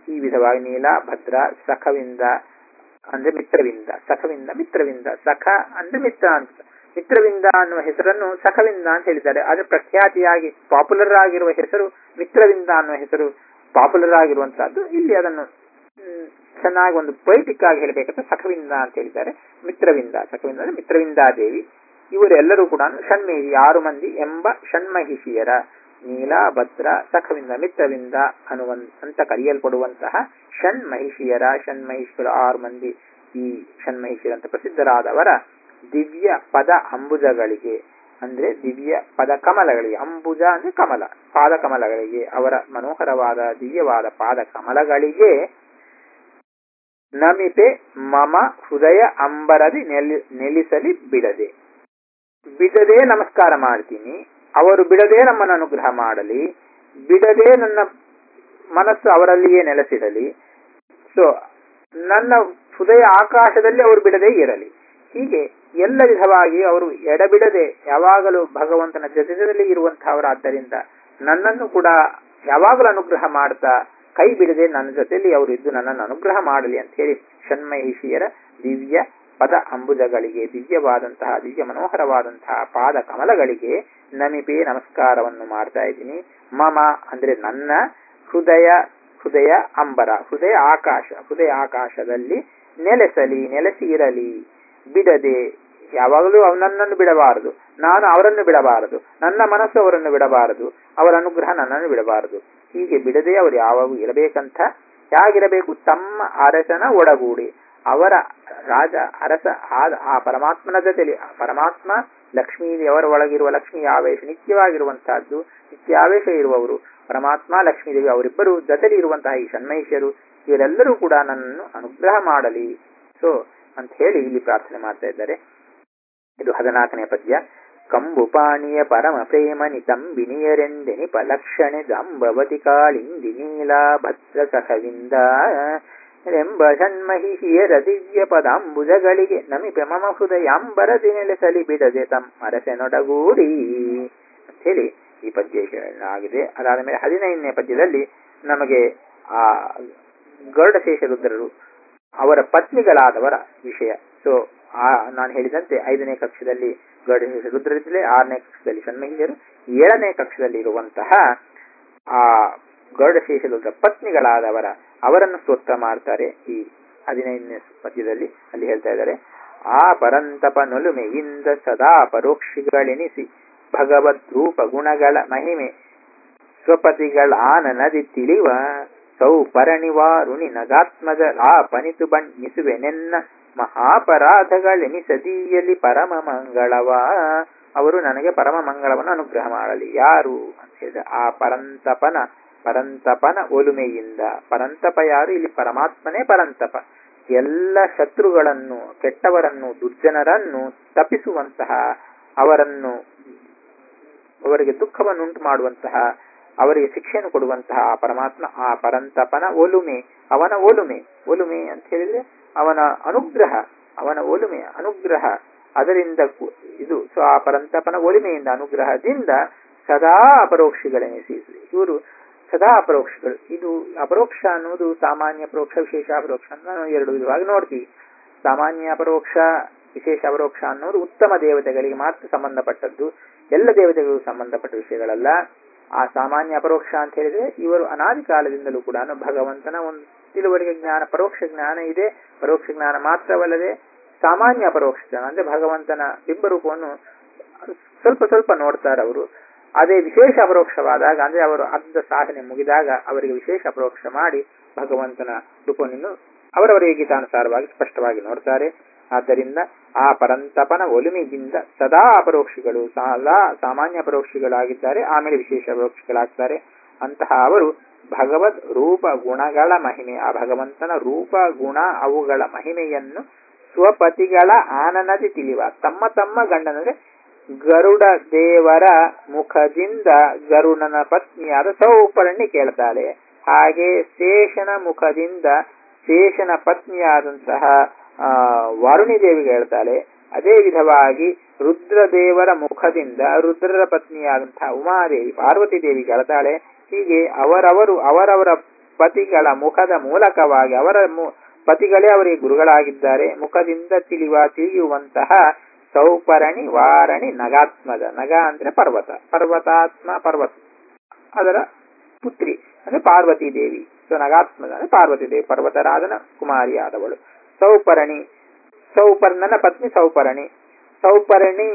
ಈ ವಿಧವಾಗಿ ನೀಲ ಭದ್ರ ಸಖವಿಂದ ಅಂದ್ರೆ ಮಿತ್ರವಿಂದ ಸಖವಿಂದ ಮಿತ್ರವಿಂದ ಸಖ ಅಂದ್ರೆ ಮಿತ್ರ ಅಂತ ಮಿತ್ರವಿಂದ ಅನ್ನುವ ಹೆಸರನ್ನು ಸಖವಿಂದ ಅಂತ ಹೇಳಿದ್ದಾರೆ ಆದ್ರೆ ಪ್ರಖ್ಯಾತಿಯಾಗಿ ಪಾಪ್ಯುಲರ್ ಆಗಿರುವ ಹೆಸರು ಮಿತ್ರವಿಂದ ಅನ್ನುವ ಹೆಸರು ಪಾಪ್ಯುಲರ್ ಆಗಿರುವಂತಹದ್ದು ಇಲ್ಲಿ ಅದನ್ನು ಮ್, ಚೆನ್ನಾಗಿ ಒಂದು ಪೊಯಿಟಿಕ್ ಆಗಿ ಹೇಳಬೇಕಂದ್ರೆ ಸಖವಿಂದ ಅಂತ ಹೇಳಿದ್ದಾರೆ ಮಿತ್ರವಿಂದ ಸಖವಿಂದ ಅಂದ್ರೆ ಮಿತ್ರವಿಂದಾದೇವಿ ಇವರೆಲ್ಲರೂ ಕೂಡ ಷಣ್ಮೇರಿ ಆರು ಮಂದಿ ಎಂಬ ಷಣ್ಮಹಿಷಿಯರ ನೀಲ ಭದ್ರ ಸಖವಿಂದ ಮಿತ್ರವಿಂದ ಅನ್ನುವನ್ ಅಂತ ಕರೆಯಲ್ಪಡುವಂತಹ ಷಣ್ಮಹಿಷಿಯರ ಷಣ್ಮಹಿಷಿಗಳು ಆರು ಮಂದಿ ಈ ಷಣ್ಮಹಿಷಿಯರಂತ ಪ್ರಸಿದ್ಧರಾದವರ ದಿವ್ಯ ಪದ ಅಂಬುಜಗಳಿಗೆ ಅಂದ್ರೆ ದಿವ್ಯ ಪದ ಕಮಲಗಳಿಗೆ ಅಂಬುಜ ಅಂದ್ರೆ ಕಮಲ ಪಾದ ಕಮಲಗಳಿಗೆ ಅವರ ಮನೋಹರವಾದ ದಿವ್ಯವಾದ ಪಾದ ಕಮಲಗಳಿಗೆ ನಮಿತೆ ಮಮ ಹೃದಯ ಅಂಬರದಿ ನೆಲಿ ನೆಲೆಸಲಿ ಬಿಡದೆ ಬಿಡದೆ ನಮಸ್ಕಾರ ಮಾಡ್ತೀನಿ ಅವರು ಬಿಡದೆ ನಮ್ಮನ್ನು ಅನುಗ್ರಹ ಮಾಡಲಿ ಬಿಡದೆ ನನ್ನ ಮನಸ್ಸು ಅವರಲ್ಲಿಯೇ ನೆಲೆಸಿರಲಿ ಸೊ ನನ್ನ ಹೃದಯ ಆಕಾಶದಲ್ಲಿ ಅವರು ಬಿಡದೆ ಇರಲಿ ಹೀಗೆ ಎಲ್ಲ ವಿಧವಾಗಿ ಅವರು ಎಡಬಿಡದೆ ಯಾವಾಗಲೂ ಭಗವಂತನ ಜೊತೆಯಲ್ಲಿ ಇರುವಂತಹವರಾದ್ದರಿಂದ ನನ್ನನ್ನು ಕೂಡ ಯಾವಾಗಲೂ ಅನುಗ್ರಹ ಮಾಡ್ತಾ ಕೈ ಬಿಡದೆ ನನ್ನ ಜೊತೆಯಲ್ಲಿ ಅವರು ಇದ್ದು ನನ್ನನ್ನು ಅನುಗ್ರಹ ಮಾಡಲಿ ಅಂತ ಹೇಳಿ ಷಣ್ಮಹಿಷಿಯರ ದಿವ್ಯ ಪದ ಅಂಬುಜಗಳಿಗೆ ದಿವ್ಯವಾದಂತಹ ದಿವ್ಯ ಮನೋಹರವಾದಂತಹ ಪಾದ ಕಮಲಗಳಿಗೆ ನಮಿಪೆ ನಮಸ್ಕಾರವನ್ನು ಮಾಡ್ತಾ ಇದ್ದೀನಿ ಮಮ ಅಂದ್ರೆ ನನ್ನ ಹೃದಯ ಹೃದಯ ಅಂಬರ ಹೃದಯ ಆಕಾಶ ಹೃದಯ ಆಕಾಶದಲ್ಲಿ ನೆಲೆಸಲಿ ನೆಲೆಸಿ ಇರಲಿ ಬಿಡದೆ ಯಾವಾಗಲೂ ಅವನನ್ನು ಬಿಡಬಾರದು ನಾನು ಅವರನ್ನು ಬಿಡಬಾರದು ನನ್ನ ಮನಸ್ಸು ಅವರನ್ನು ಬಿಡಬಾರದು ಅವರ ಅನುಗ್ರಹ ನನ್ನನ್ನು ಬಿಡಬಾರದು ಹೀಗೆ ಬಿಡದೆ ಅವರು ಯಾವಾಗೂ ಇರಬೇಕಂತ ಹೇಗಿರಬೇಕು ತಮ್ಮ ಅರಸನ ಒಡಗೂಡಿ ಅವರ ರಾಜ ಅರಸ ಆದ ಆ ಪರಮಾತ್ಮನ ಜೊತೆಲಿ ಆ ಪರಮಾತ್ಮ ಲಕ್ಷ್ಮೀ ಅವರ ಒಳಗಿರುವ ಲಕ್ಷ್ಮೀ ಆವೇಶ ನಿತ್ಯವಾಗಿರುವಂತಹದ್ದು ನಿತ್ಯಾವೇಶ ಇರುವವರು ಪರಮಾತ್ಮ ಲಕ್ಷ್ಮೀದೇವಿ ಅವರಿಬ್ಬರು ಜೊತೆಲಿ ಇರುವಂತಹ ಈ ಷಣ್ಮಹಿಷ್ಯರು ಇವರೆಲ್ಲರೂ ಕೂಡ ನನ್ನನ್ನು ಅನುಗ್ರಹ ಮಾಡಲಿ ಸೊ ಅಂತ ಹೇಳಿ ಇಲ್ಲಿ ಪ್ರಾರ್ಥನೆ ಮಾಡ್ತಾ ಇದ್ದಾರೆ ಇದು ಹದಿನಾಲ್ಕನೇ ಪದ್ಯ ಕಂಬುಪಾಣಿಯ ಪರಮ ಪ್ರೇಮ ನಿತಂಬಿನಿಯರೆಂದೆನಿ ಪಲಕ್ಷಣೆ ದಂಬವತಿ ಕಾಳಿಂದಿ ನೀಲಾ ಭದ್ರ ಸಖವಿಂದ ಎಂಬ ಷಣ್ಮಹಿಷಿಯರ ದಿವ್ಯ ಪದಾಂಬುಜಗಳಿಗೆ ನಮಿಪೆ ಮಮ ಹೃದಯಾಂಬರದಿ ನೆಲೆಸಲಿ ಬಿಡದೆ ತಮ್ಮರಸೆನೊಡಗೂಡಿ ಅಂತ ಹೇಳಿ ಈ ಪದ್ಯ ಆಗಿದೆ ಅದಾದ ಮೇಲೆ ಹದಿನೈದನೇ ಪದ್ಯದಲ್ಲಿ ನಮಗೆ ಆ ಗರುಡಶೇಷ ರುದ್ರರು ಅವರ ಪತ್ನಿಗಳಾದವರ ವಿಷಯ ಸೊ ಆ ನಾನು ಹೇಳಿದಂತೆ ಐದನೇ ಕಕ್ಷದಲ್ಲಿ ಗರುಡಶೇಷ ರುದ್ರರಿದ್ದರೆ ಆರನೇ ಕಕ್ಷದಲ್ಲಿ ಷಣ್ಮಹಿಷರು ಏಳನೇ ಕಕ್ಷದಲ್ಲಿ ಇರುವಂತಹ ಆ ಗರುಡಶೇಷ ರುದ್ರ ಪತ್ನಿಗಳಾದವರ ಅವರನ್ನು ಸ್ತೋತ್ರ ಮಾಡ್ತಾರೆ ಈ ಹದಿನೈದನೇ ಪದ್ಯದಲ್ಲಿ ಅಲ್ಲಿ ಹೇಳ್ತಾ ಇದ್ದಾರೆ ಆ ಪರಂತಪ ನೊಲುಮೆಯಿಂದ ಸದಾ ಪರೋಕ್ಷಿಗಳೆನಿಸಿ ಭಗವದ್ ರೂಪ ಗುಣಗಳ ಮಹಿಮೆ ಸ್ವಪತಿಗಳ ಆನನದಿ ತಿಳಿವ ಸೌಪರಣಿವಾರುಣಿ ನಗಾತ್ಮಜ ಆ ಪನಿತು ಬಣ್ಣಿಸುವೆನೆನ್ನ ಮಹಾಪರಾಧಗಳೆನಿಸದೀಯಲಿ ಪರಮ ಮಂಗಳವ ಅವರು ನನಗೆ ಪರಮ ಮಂಗಳವನ್ನು ಅನುಗ್ರಹ ಮಾಡಲಿ ಯಾರು ಅಂತ ಹೇಳಿದ್ರೆ ಆ ಪರಂತಪನ ಪರಂತಪನ ಒಲುಮೆಯಿಂದ ಪರಂತಪ ಯಾರು ಇಲ್ಲಿ ಪರಮಾತ್ಮನೇ ಪರಂತಪ ಎಲ್ಲ ಶತ್ರುಗಳನ್ನು ಕೆಟ್ಟವರನ್ನು ದುರ್ಜನರನ್ನು ತಪ್ಪಿಸುವಂತಹ ಅವರನ್ನು ಅವರಿಗೆ ದುಃಖವನ್ನುಂಟು ಮಾಡುವಂತಹ ಅವರಿಗೆ ಶಿಕ್ಷೆಯನ್ನು ಕೊಡುವಂತಹ ಆ ಪರಮಾತ್ಮ ಆ ಪರಂತಪನ ಒಲುಮೆ ಅವನ ಒಲುಮೆ ಒಲುಮೆ ಅಂತ ಹೇಳಿದ್ರೆ ಅವನ ಅನುಗ್ರಹ ಅವನ ಒಲುಮೆ ಅನುಗ್ರಹ ಅದರಿಂದ ಕು- ಇದು ಸೊ ಆ ಪರಂತಪನ ಒಲಿಮೆಯಿಂದ ಅನುಗ್ರಹದಿಂದ ಸದಾ ಅಪರೋಕ್ಷಿಗಳೆನಿಸಿ ಇವರು ಸದಾ ಅಪರೋಕ್ಷಗಳು ಇದು ಅಪರೋಕ್ಷ ಅನ್ನುವುದು ಸಾಮಾನ್ಯ ಪರೋಕ್ಷ ವಿಶೇಷ ಅಪರೋಕ್ಷ ಅಂತ ನಾವು ಎರಡು ವಿಧವಾಗಿ ನೋಡ್ತೀವಿ ಸಾಮಾನ್ಯ ಅಪರೋಕ್ಷ ವಿಶೇಷ ಅಪರೋಕ್ಷ ಅನ್ನೋದು ಉತ್ತಮ ದೇವತೆಗಳಿಗೆ ಮಾತ್ರ ಸಂಬಂಧಪಟ್ಟದ್ದು ಎಲ್ಲ ದೇವತೆಗಳಿಗೂ ಸಂಬಂಧಪಟ್ಟ ವಿಷಯಗಳಲ್ಲ ಆ ಸಾಮಾನ್ಯ ಅಪರೋಕ್ಷ ಅಂತ ಹೇಳಿದ್ರೆ ಇವರು ಅನಾದಿ ಕಾಲದಿಂದಲೂ ಕೂಡ ಭಗವಂತನ ಒಂದು ತಿಳುವಳಿಕೆ ಜ್ಞಾನ ಪರೋಕ್ಷ ಜ್ಞಾನ ಇದೆ ಪರೋಕ್ಷ ಜ್ಞಾನ ಮಾತ್ರವಲ್ಲದೆ ಸಾಮಾನ್ಯ ಅಪರೋಕ್ಷ ಜ್ಞಾನ ಅಂದ್ರೆ ಭಗವಂತನ ಬಿಂಬರೂಪವನ್ನು ಸ್ವಲ್ಪ ಸ್ವಲ್ಪ ನೋಡ್ತಾರೆ ಅವರು ಅದೇ ವಿಶೇಷ ಅಪರೋಕ್ಷವಾದಾಗ ಅಂದ್ರೆ ಅವರು ಅರ್ಧ ಸಾಧನೆ ಮುಗಿದಾಗ ಅವರಿಗೆ ವಿಶೇಷ ಅಪರೋಕ್ಷ ಮಾಡಿ ಭಗವಂತನ ರೂಪವನ್ನು ಅವರವರಿಗೆ ಗೀತಾನುಸಾರವಾಗಿ ಸ್ಪಷ್ಟವಾಗಿ ನೋಡ್ತಾರೆ ಆದ್ದರಿಂದ ಆ ಪರಂತಪನ ಒಲುಮೆಯಿಂದ ಸದಾ ಅಪರೋಕ್ಷಿಗಳು ಸದಾ ಸಾಮಾನ್ಯ ಅಪರೋಕ್ಷಿಗಳಾಗಿದ್ದಾರೆ ಆಮೇಲೆ ವಿಶೇಷ ಅಪರೋಕ್ಷಿಗಳಾಗ್ತಾರೆ ಅಂತಹ ಅವರು ಭಗವದ್ ರೂಪ ಗುಣಗಳ ಮಹಿಮೆ ಆ ಭಗವಂತನ ರೂಪ ಗುಣ ಅವುಗಳ ಮಹಿಮೆಯನ್ನು ಸ್ವಪತಿಗಳ ಆನನದಿ ತಿಳಿವ ತಮ್ಮ ತಮ್ಮ ಗಂಡನಂದ್ರೆ ಗರುಡ ದೇವರ ಮುಖದಿಂದ ಗರುಡನ ಪತ್ನಿಯಾದ ಸೌಪರ್ಣಿ ಕೇಳ್ತಾಳೆ ಹಾಗೆ ಶೇಷನ ಮುಖದಿಂದ ಶೇಷನ ಪತ್ನಿಯಾದಂತಹ ಆ ವಾರುಣಿ ದೇವಿಗೆ ಹೇಳ್ತಾಳೆ ಅದೇ ವಿಧವಾಗಿ ರುದ್ರದೇವರ ಮುಖದಿಂದ ರುದ್ರರ ಪತ್ನಿಯಾದಂತಹ ಉಮಾದೇವಿ ಪಾರ್ವತಿ ದೇವಿಗೆ ಹೇಳ್ತಾಳೆ ಹೀಗೆ ಅವರವರು ಅವರವರ ಪತಿಗಳ ಮುಖದ ಮೂಲಕವಾಗಿ ಅವರ ಮು- ಪತಿಗಳೇ ಅವರಿಗೆ ಗುರುಗಳಾಗಿದ್ದಾರೆ ಮುಖದಿಂದ ತಿಳಿವ ತಿಳಿಯುವಂತಹ ಸೌಪರಣಿ ವಾರಣಿ ನಗಾತ್ಮದ ನಗ ಅಂದ್ರೆ ಪರ್ವತ ಪರ್ವತಾತ್ಮ ಪರ್ವತ ಅದರ ಪುತ್ರಿ ಅಂದ್ರೆ ಪಾರ್ವತಿ ದೇವಿ ಸೊ ನಗಾತ್ಮದ ಅಂದ್ರೆ ಪಾರ್ವತಿ ದೇವಿ ಪರ್ವತರಾಜನ ಕುಮಾರಿಯಾದವಳು ಸೌಪರಣಿ ಸೌಪರ್ಣನ ಪತ್ನಿ ಸೌಪರಣಿ ಸೌಪರ್ಣಿ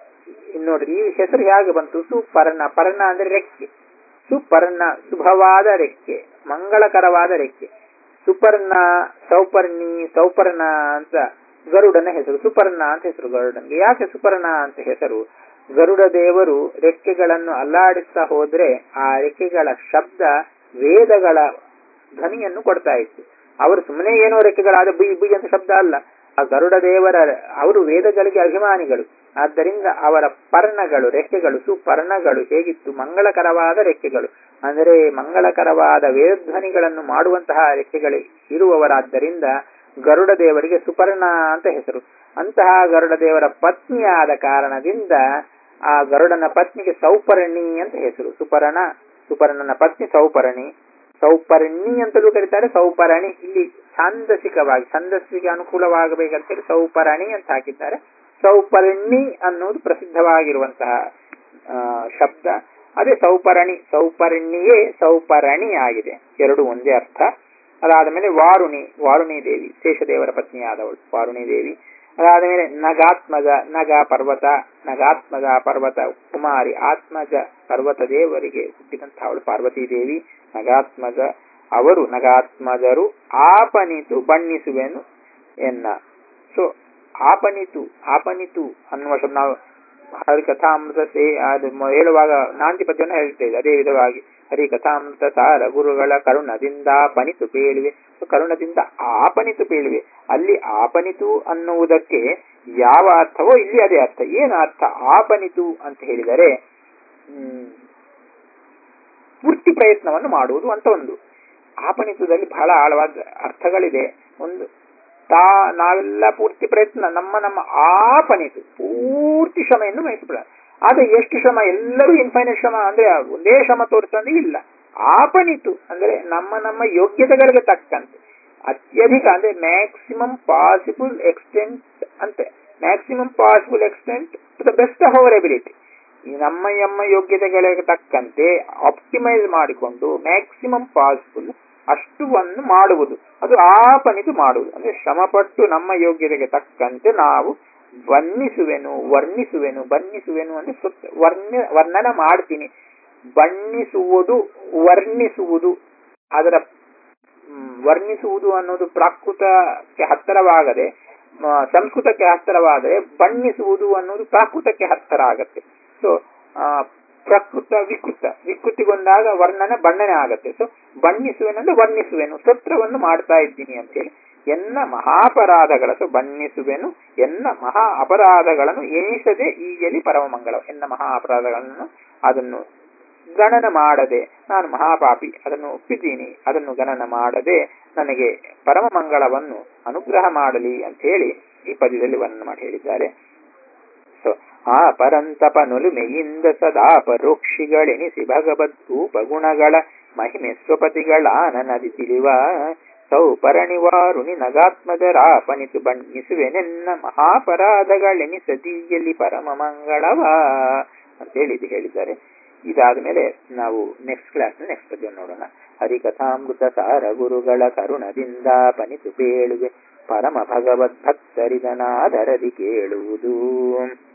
ನೋಡ್ರಿ ಈ ಹೆಸರು ಹೇಗೆ ಬಂತು ಸುಪರ್ಣ ಪರ್ಣ ಅಂದ್ರೆ ರೆಕ್ಕೆ ಸುಪರ್ಣ ಶುಭವಾದ ರೆಕ್ಕೆ ಮಂಗಳಕರವಾದ ರೆಕ್ಕೆ ಸುಪರ್ಣ ಸೌಪರ್ಣಿ ಸೌಪರ್ಣ ಅಂತ ಗರುಡನ ಹೆಸರು ಸುಪರ್ಣ ಅಂತ ಹೆಸರು ಗರುಡನ್ಗೆ ಯಾಕೆ ಸುಪರ್ಣ ಅಂತ ಹೆಸರು ಗರುಡ ದೇವರು ರೆಕ್ಕೆಗಳನ್ನು ಅಲ್ಲಾಡಿಸ್ತಾ ಹೋದ್ರೆ ಆ ರೆಕ್ಕೆಗಳ ಶಬ್ದ ವೇದಗಳ ಧ್ವನಿಯನ್ನು ಕೊಡ್ತಾ ಇತ್ತು ಅವರು ಸುಮ್ಮನೆ ಏನೋ ರೆಕ್ಕೆಗಳಾದ ಬುಯ್ ಬುಯ್ ಅಂತ ಶಬ್ದ ಅಲ್ಲ ಆ ಗರುಡ ದೇವರ ಅವರು ವೇದಗಳಿಗೆ ಅಭಿಮಾನಿಗಳು ಆದ್ದರಿಂದ ಅವರ ಪರ್ಣಗಳು ರೆಕ್ಕೆಗಳು ಸುಪರ್ಣಗಳು ಹೇಗಿತ್ತು ಮಂಗಳಕರವಾದ ರೆಕ್ಕೆಗಳು ಅಂದರೆ ಮಂಗಳಕರವಾದ ವೇದಧ್ವನಿಗಳನ್ನು ಮಾಡುವಂತಹ ರೆಕ್ಕೆಗಳು ಇರುವವರಾದ್ದರಿಂದ ಗರುಡ ದೇವರಿಗೆ ಸುಪರ್ಣ ಅಂತ ಹೆಸರು ಅಂತಹ ಗರುಡ ದೇವರ ಪತ್ನಿಯಾದ ಕಾರಣದಿಂದ ಆ ಗರುಡನ ಪತ್ನಿಗೆ ಸೌಪರ್ಣಿ ಅಂತ ಹೆಸರು ಸುಪರ್ಣ ಸುಪರ್ಣನ ಪತ್ನಿ ಸೌಪರ್ಣಿ ಸೌಪರ್ಣಿ ಅಂತಲೂ ಕರೀತಾರೆ ಸೌಪರಣಿ ಇಲ್ಲಿ ಛಾಂದಸಿಕವಾಗಿ ಛಂದಸ್ಸಿಗೆ ಅನುಕೂಲವಾಗಬೇಕಂತೇಳಿ ಸೌಪರಣಿ ಅಂತ ಹಾಕಿದ್ದಾರೆ ಸೌಪರ್ಣಿ ಅನ್ನೋದು ಪ್ರಸಿದ್ಧವಾಗಿರುವಂತಹ ಆ, ಶಬ್ದ ಅದೇ ಸೌಪರಣಿ ಸೌಪರ್ಣಿಯೇ ಸೌಪರಣಿ ಆಗಿದೆ ಎರಡು ಒಂದೇ ಅರ್ಥ ಅದಾದ ಮೇಲೆ ವಾರುಣಿ ವಾರುಣಿ ದೇವಿ ಶೇಷದೇವರ ಪತ್ನಿಯಾದವಳು ವಾರುಣಿ ದೇವಿ ಅದಾದ ಮೇಲೆ ನಗಾತ್ಮಜ ನಗ ಪರ್ವತ ನಗಾತ್ಮಜ ಪರ್ವತ ಕುಮಾರಿ ಆತ್ಮಜ ಪರ್ವತ ದೇವರಿಗೆ ಹುಟ್ಟಿದಂತಹವಳು ಪಾರ್ವತಿ ದೇವಿ ನಗಾತ್ಮಜ ಅವರು ನಗಾತ್ಮಜರು ಆಪನಿತು ಬಣ್ಣಿಸುವೆನು ಎನ್ನ ಸೊ ಆಪನಿತು ಆಪನಿತು ಅನ್ನುವ ಶಬ್ದ ನಾವು ಹರಿಕಥಾಮೃತ ಸೇ ಅದು ಮ- ಹೇಳುವಾಗ ನಾಂದಿ ಪದ್ಯವನ್ನು ಹೇಳ್ತೇವೆ ಅದೇ ವಿಧವಾಗಿ ಹರಿಕಥಾಮೃತ ಸಾರ ಗುರುಗಳ ಕರುಣದಿಂದ ಪನಿತು ಪೇಳುವೆ So, ಕರುಣದಿಂದ ಆಪನಿತು ಪೇಳುವೆ ಅಲ್ಲಿ ಆಪನಿತು ಅನ್ನುವುದಕ್ಕೆ ಯಾವ ಅರ್ಥವೋ ಇಲ್ಲಿ ಅದೇ ಅರ್ಥ ಏನು ಅರ್ಥ ಆಪನಿತು ಅಂತ ಹೇಳಿದರೆ ಹ್ಮ್, ಪೂರ್ತಿ ಪ್ರಯತ್ನವನ್ನು ಮಾಡುವುದು ಅಂತ ಒಂದು ಆಪನಿತದಲ್ಲಿ ಬಹಳ ಆಳವಾದ ಅರ್ಥಗಳಿದೆ ಒಂದು ತಾ ನಾವೆಲ್ಲ ಪೂರ್ತಿ ಪ್ರಯತ್ನ ನಮ್ಮ ನಮ್ಮ ಆಪನಿತು ಪೂರ್ತಿ ಶ್ರಮೆಯನ್ನು ವಹಿಸಬೇಡ ಆದ್ರೆ ಎಷ್ಟು ಶ್ರಮ ಎಲ್ಲರೂ ಇನ್ಫೈನೈಟ್ ಶ್ರಮ ಅಂದ್ರೆ ಒಂದೇ ಶ್ರಮ ತೋರಿಸಂದ್ರೆ ಇಲ್ಲ ಆಪನಿತು ಅಂದ್ರೆ ನಮ್ಮ ನಮ್ಮ ಯೋಗ್ಯತೆಗಳಿಗೆ ತಕ್ಕಂತೆ ಅತ್ಯಧಿಕ ಅಂದ್ರೆ ಮ್ಯಾಕ್ಸಿಮಮ್ ಪಾಸಿಬಲ್ ಎಕ್ಸ್ಟೆಂಟ್ ಅಂತೆ maximum possible extent to the best of our ability ಈ ನಮ್ಮ ನಮ್ಮ ಯೋಗ್ಯತೆಗಳಿಗೆ ತಕ್ಕಂತೆ ಆಪ್ಟಿಮೈಸ್ ಮಾಡಿಕೊಂಡು ಮ್ಯಾಕ್ಸಿಮಮ್ ಪಾಸಿಬಲ್ ಅಷ್ಟುವನ್ನು ಮಾಡುವುದು ಅದು ಆಪನಿತು ಮಾಡುವುದು ಅಂದ್ರೆ ಶ್ರಮಪಟ್ಟು ನಮ್ಮ ಯೋಗ್ಯತೆಗೆ ತಕ್ಕಂತೆ ನಾವು ಬಣ್ಣಿಸುವೆನು ವರ್ಣಿಸುವೆನು ಬಣ್ಣಿಸುವೆನು ಅಂದ್ರೆ ಸುತ್ತ ವರ್ಣ ವರ್ಣನ ಮಾಡ್ತೀನಿ ಬಣ್ಣಿಸುವುದು ವರ್ಣಿಸುವುದು ಅದರ ಮ್, ವರ್ಣಿಸುವುದು ಅನ್ನೋದು ಪ್ರಾಕೃತಕ್ಕೆ ಹತ್ತಿರವಾಗದೆ ಮ, ಸಂಸ್ಕೃತಕ್ಕೆ ಹತ್ತಿರವಾದರೆ ಬಣ್ಣಿಸುವುದು ಅನ್ನೋದು ಪ್ರಾಕೃತಕ್ಕೆ ಹತ್ತಿರ ಆಗತ್ತೆ ಸೊ ಪ್ರಕೃತ ವಿಕೃತ ವಿಕೃತಿಗೊಂಡಾಗ ವರ್ಣನೆ ಬಣ್ಣನೆ ಆಗತ್ತೆ ಸೊ ಬಣ್ಣಿಸುವೆನಂದ್ರೆ ವರ್ಣಿಸುವೆನು ಸ್ತೋತ್ರವನ್ನು ಮಾಡ್ತಾ ಇದ್ದೀನಿ ಅಂತೇಳಿ ಎನ್ನ ಮಹಾಪರಾಧಗಳ ಸೊ ಬಣ್ಣಿಸುವೆನು ಎನ್ನ ಮಹಾ ಅಪರಾಧಗಳನ್ನು ಎಣಿಸದೆ ಈಗಲಿ ಪರಮ ಮಂಗಳ ಎನ್ನ ಮಹಾ ಅಪರಾಧಗಳನ್ನು ಅದನ್ನು ಗಣನ ಮಾಡದೆ ನಾನು ಮಹಾಪಾಪಿ ಅದನ್ನು ಒಪ್ಪಿದ್ದೀನಿ ಅದನ್ನು ಗಣನ ಮಾಡದೆ ನನಗೆ ಪರಮ ಮಂಗಳವನ್ನು ಅನುಗ್ರಹ ಮಾಡಲಿ ಅಂತ ಹೇಳಿ ಈ ಪದ್ಯದಲ್ಲಿ ವರ್ಣನೆ ಮಾಡಿ ಹೇಳಿದ್ದಾರೆ ಸೊ ಆ ಪರಂತಪ ನುಲುಮೆಯಿಂದ ಸದಾ ಪರೋಕ್ಷಿಗಳೆನಿಸಿ ಭಗವದ್ ರೂಪ ಗುಣಗಳ ಮಹಿಮೆ ಸ್ವಪತಿಗಳ ನದಿ ತಿಳಿವ ಸೌಪರಣಿವಾರುಣಿ ನಗಾತ್ಮಜರಾಪನಿತು ಬಣ್ಣಿಸುವೆನೆನ್ನ ಮಹಾಪರಾಧಗಳೆನಿಸದೀಯಲ್ಲಿ ಪರಮ ಮಂಗಳವ ಅಂತೇಳಿ ಇದು ಹೇಳಿದ್ದಾರೆ ಇದಾದ ಮೇಲೆ ನಾವು ನೆಕ್ಸ್ಟ್ ಕ್ಲಾಸ್ ನೆಕ್ಸ್ಟ್ ಪದ್ಯ ನೋಡೋಣ ಹರಿಕಥಾಮೃತ ಸಾರ ಗುರುಗಳ ಕರುಣದಿಂದ ಪನಿತು ಬೇಳುವೆ ಪರಮ ಭಗವದ್ ಭಕ್ತರಿದನಾದರದಿ ಕೇಳುವುದು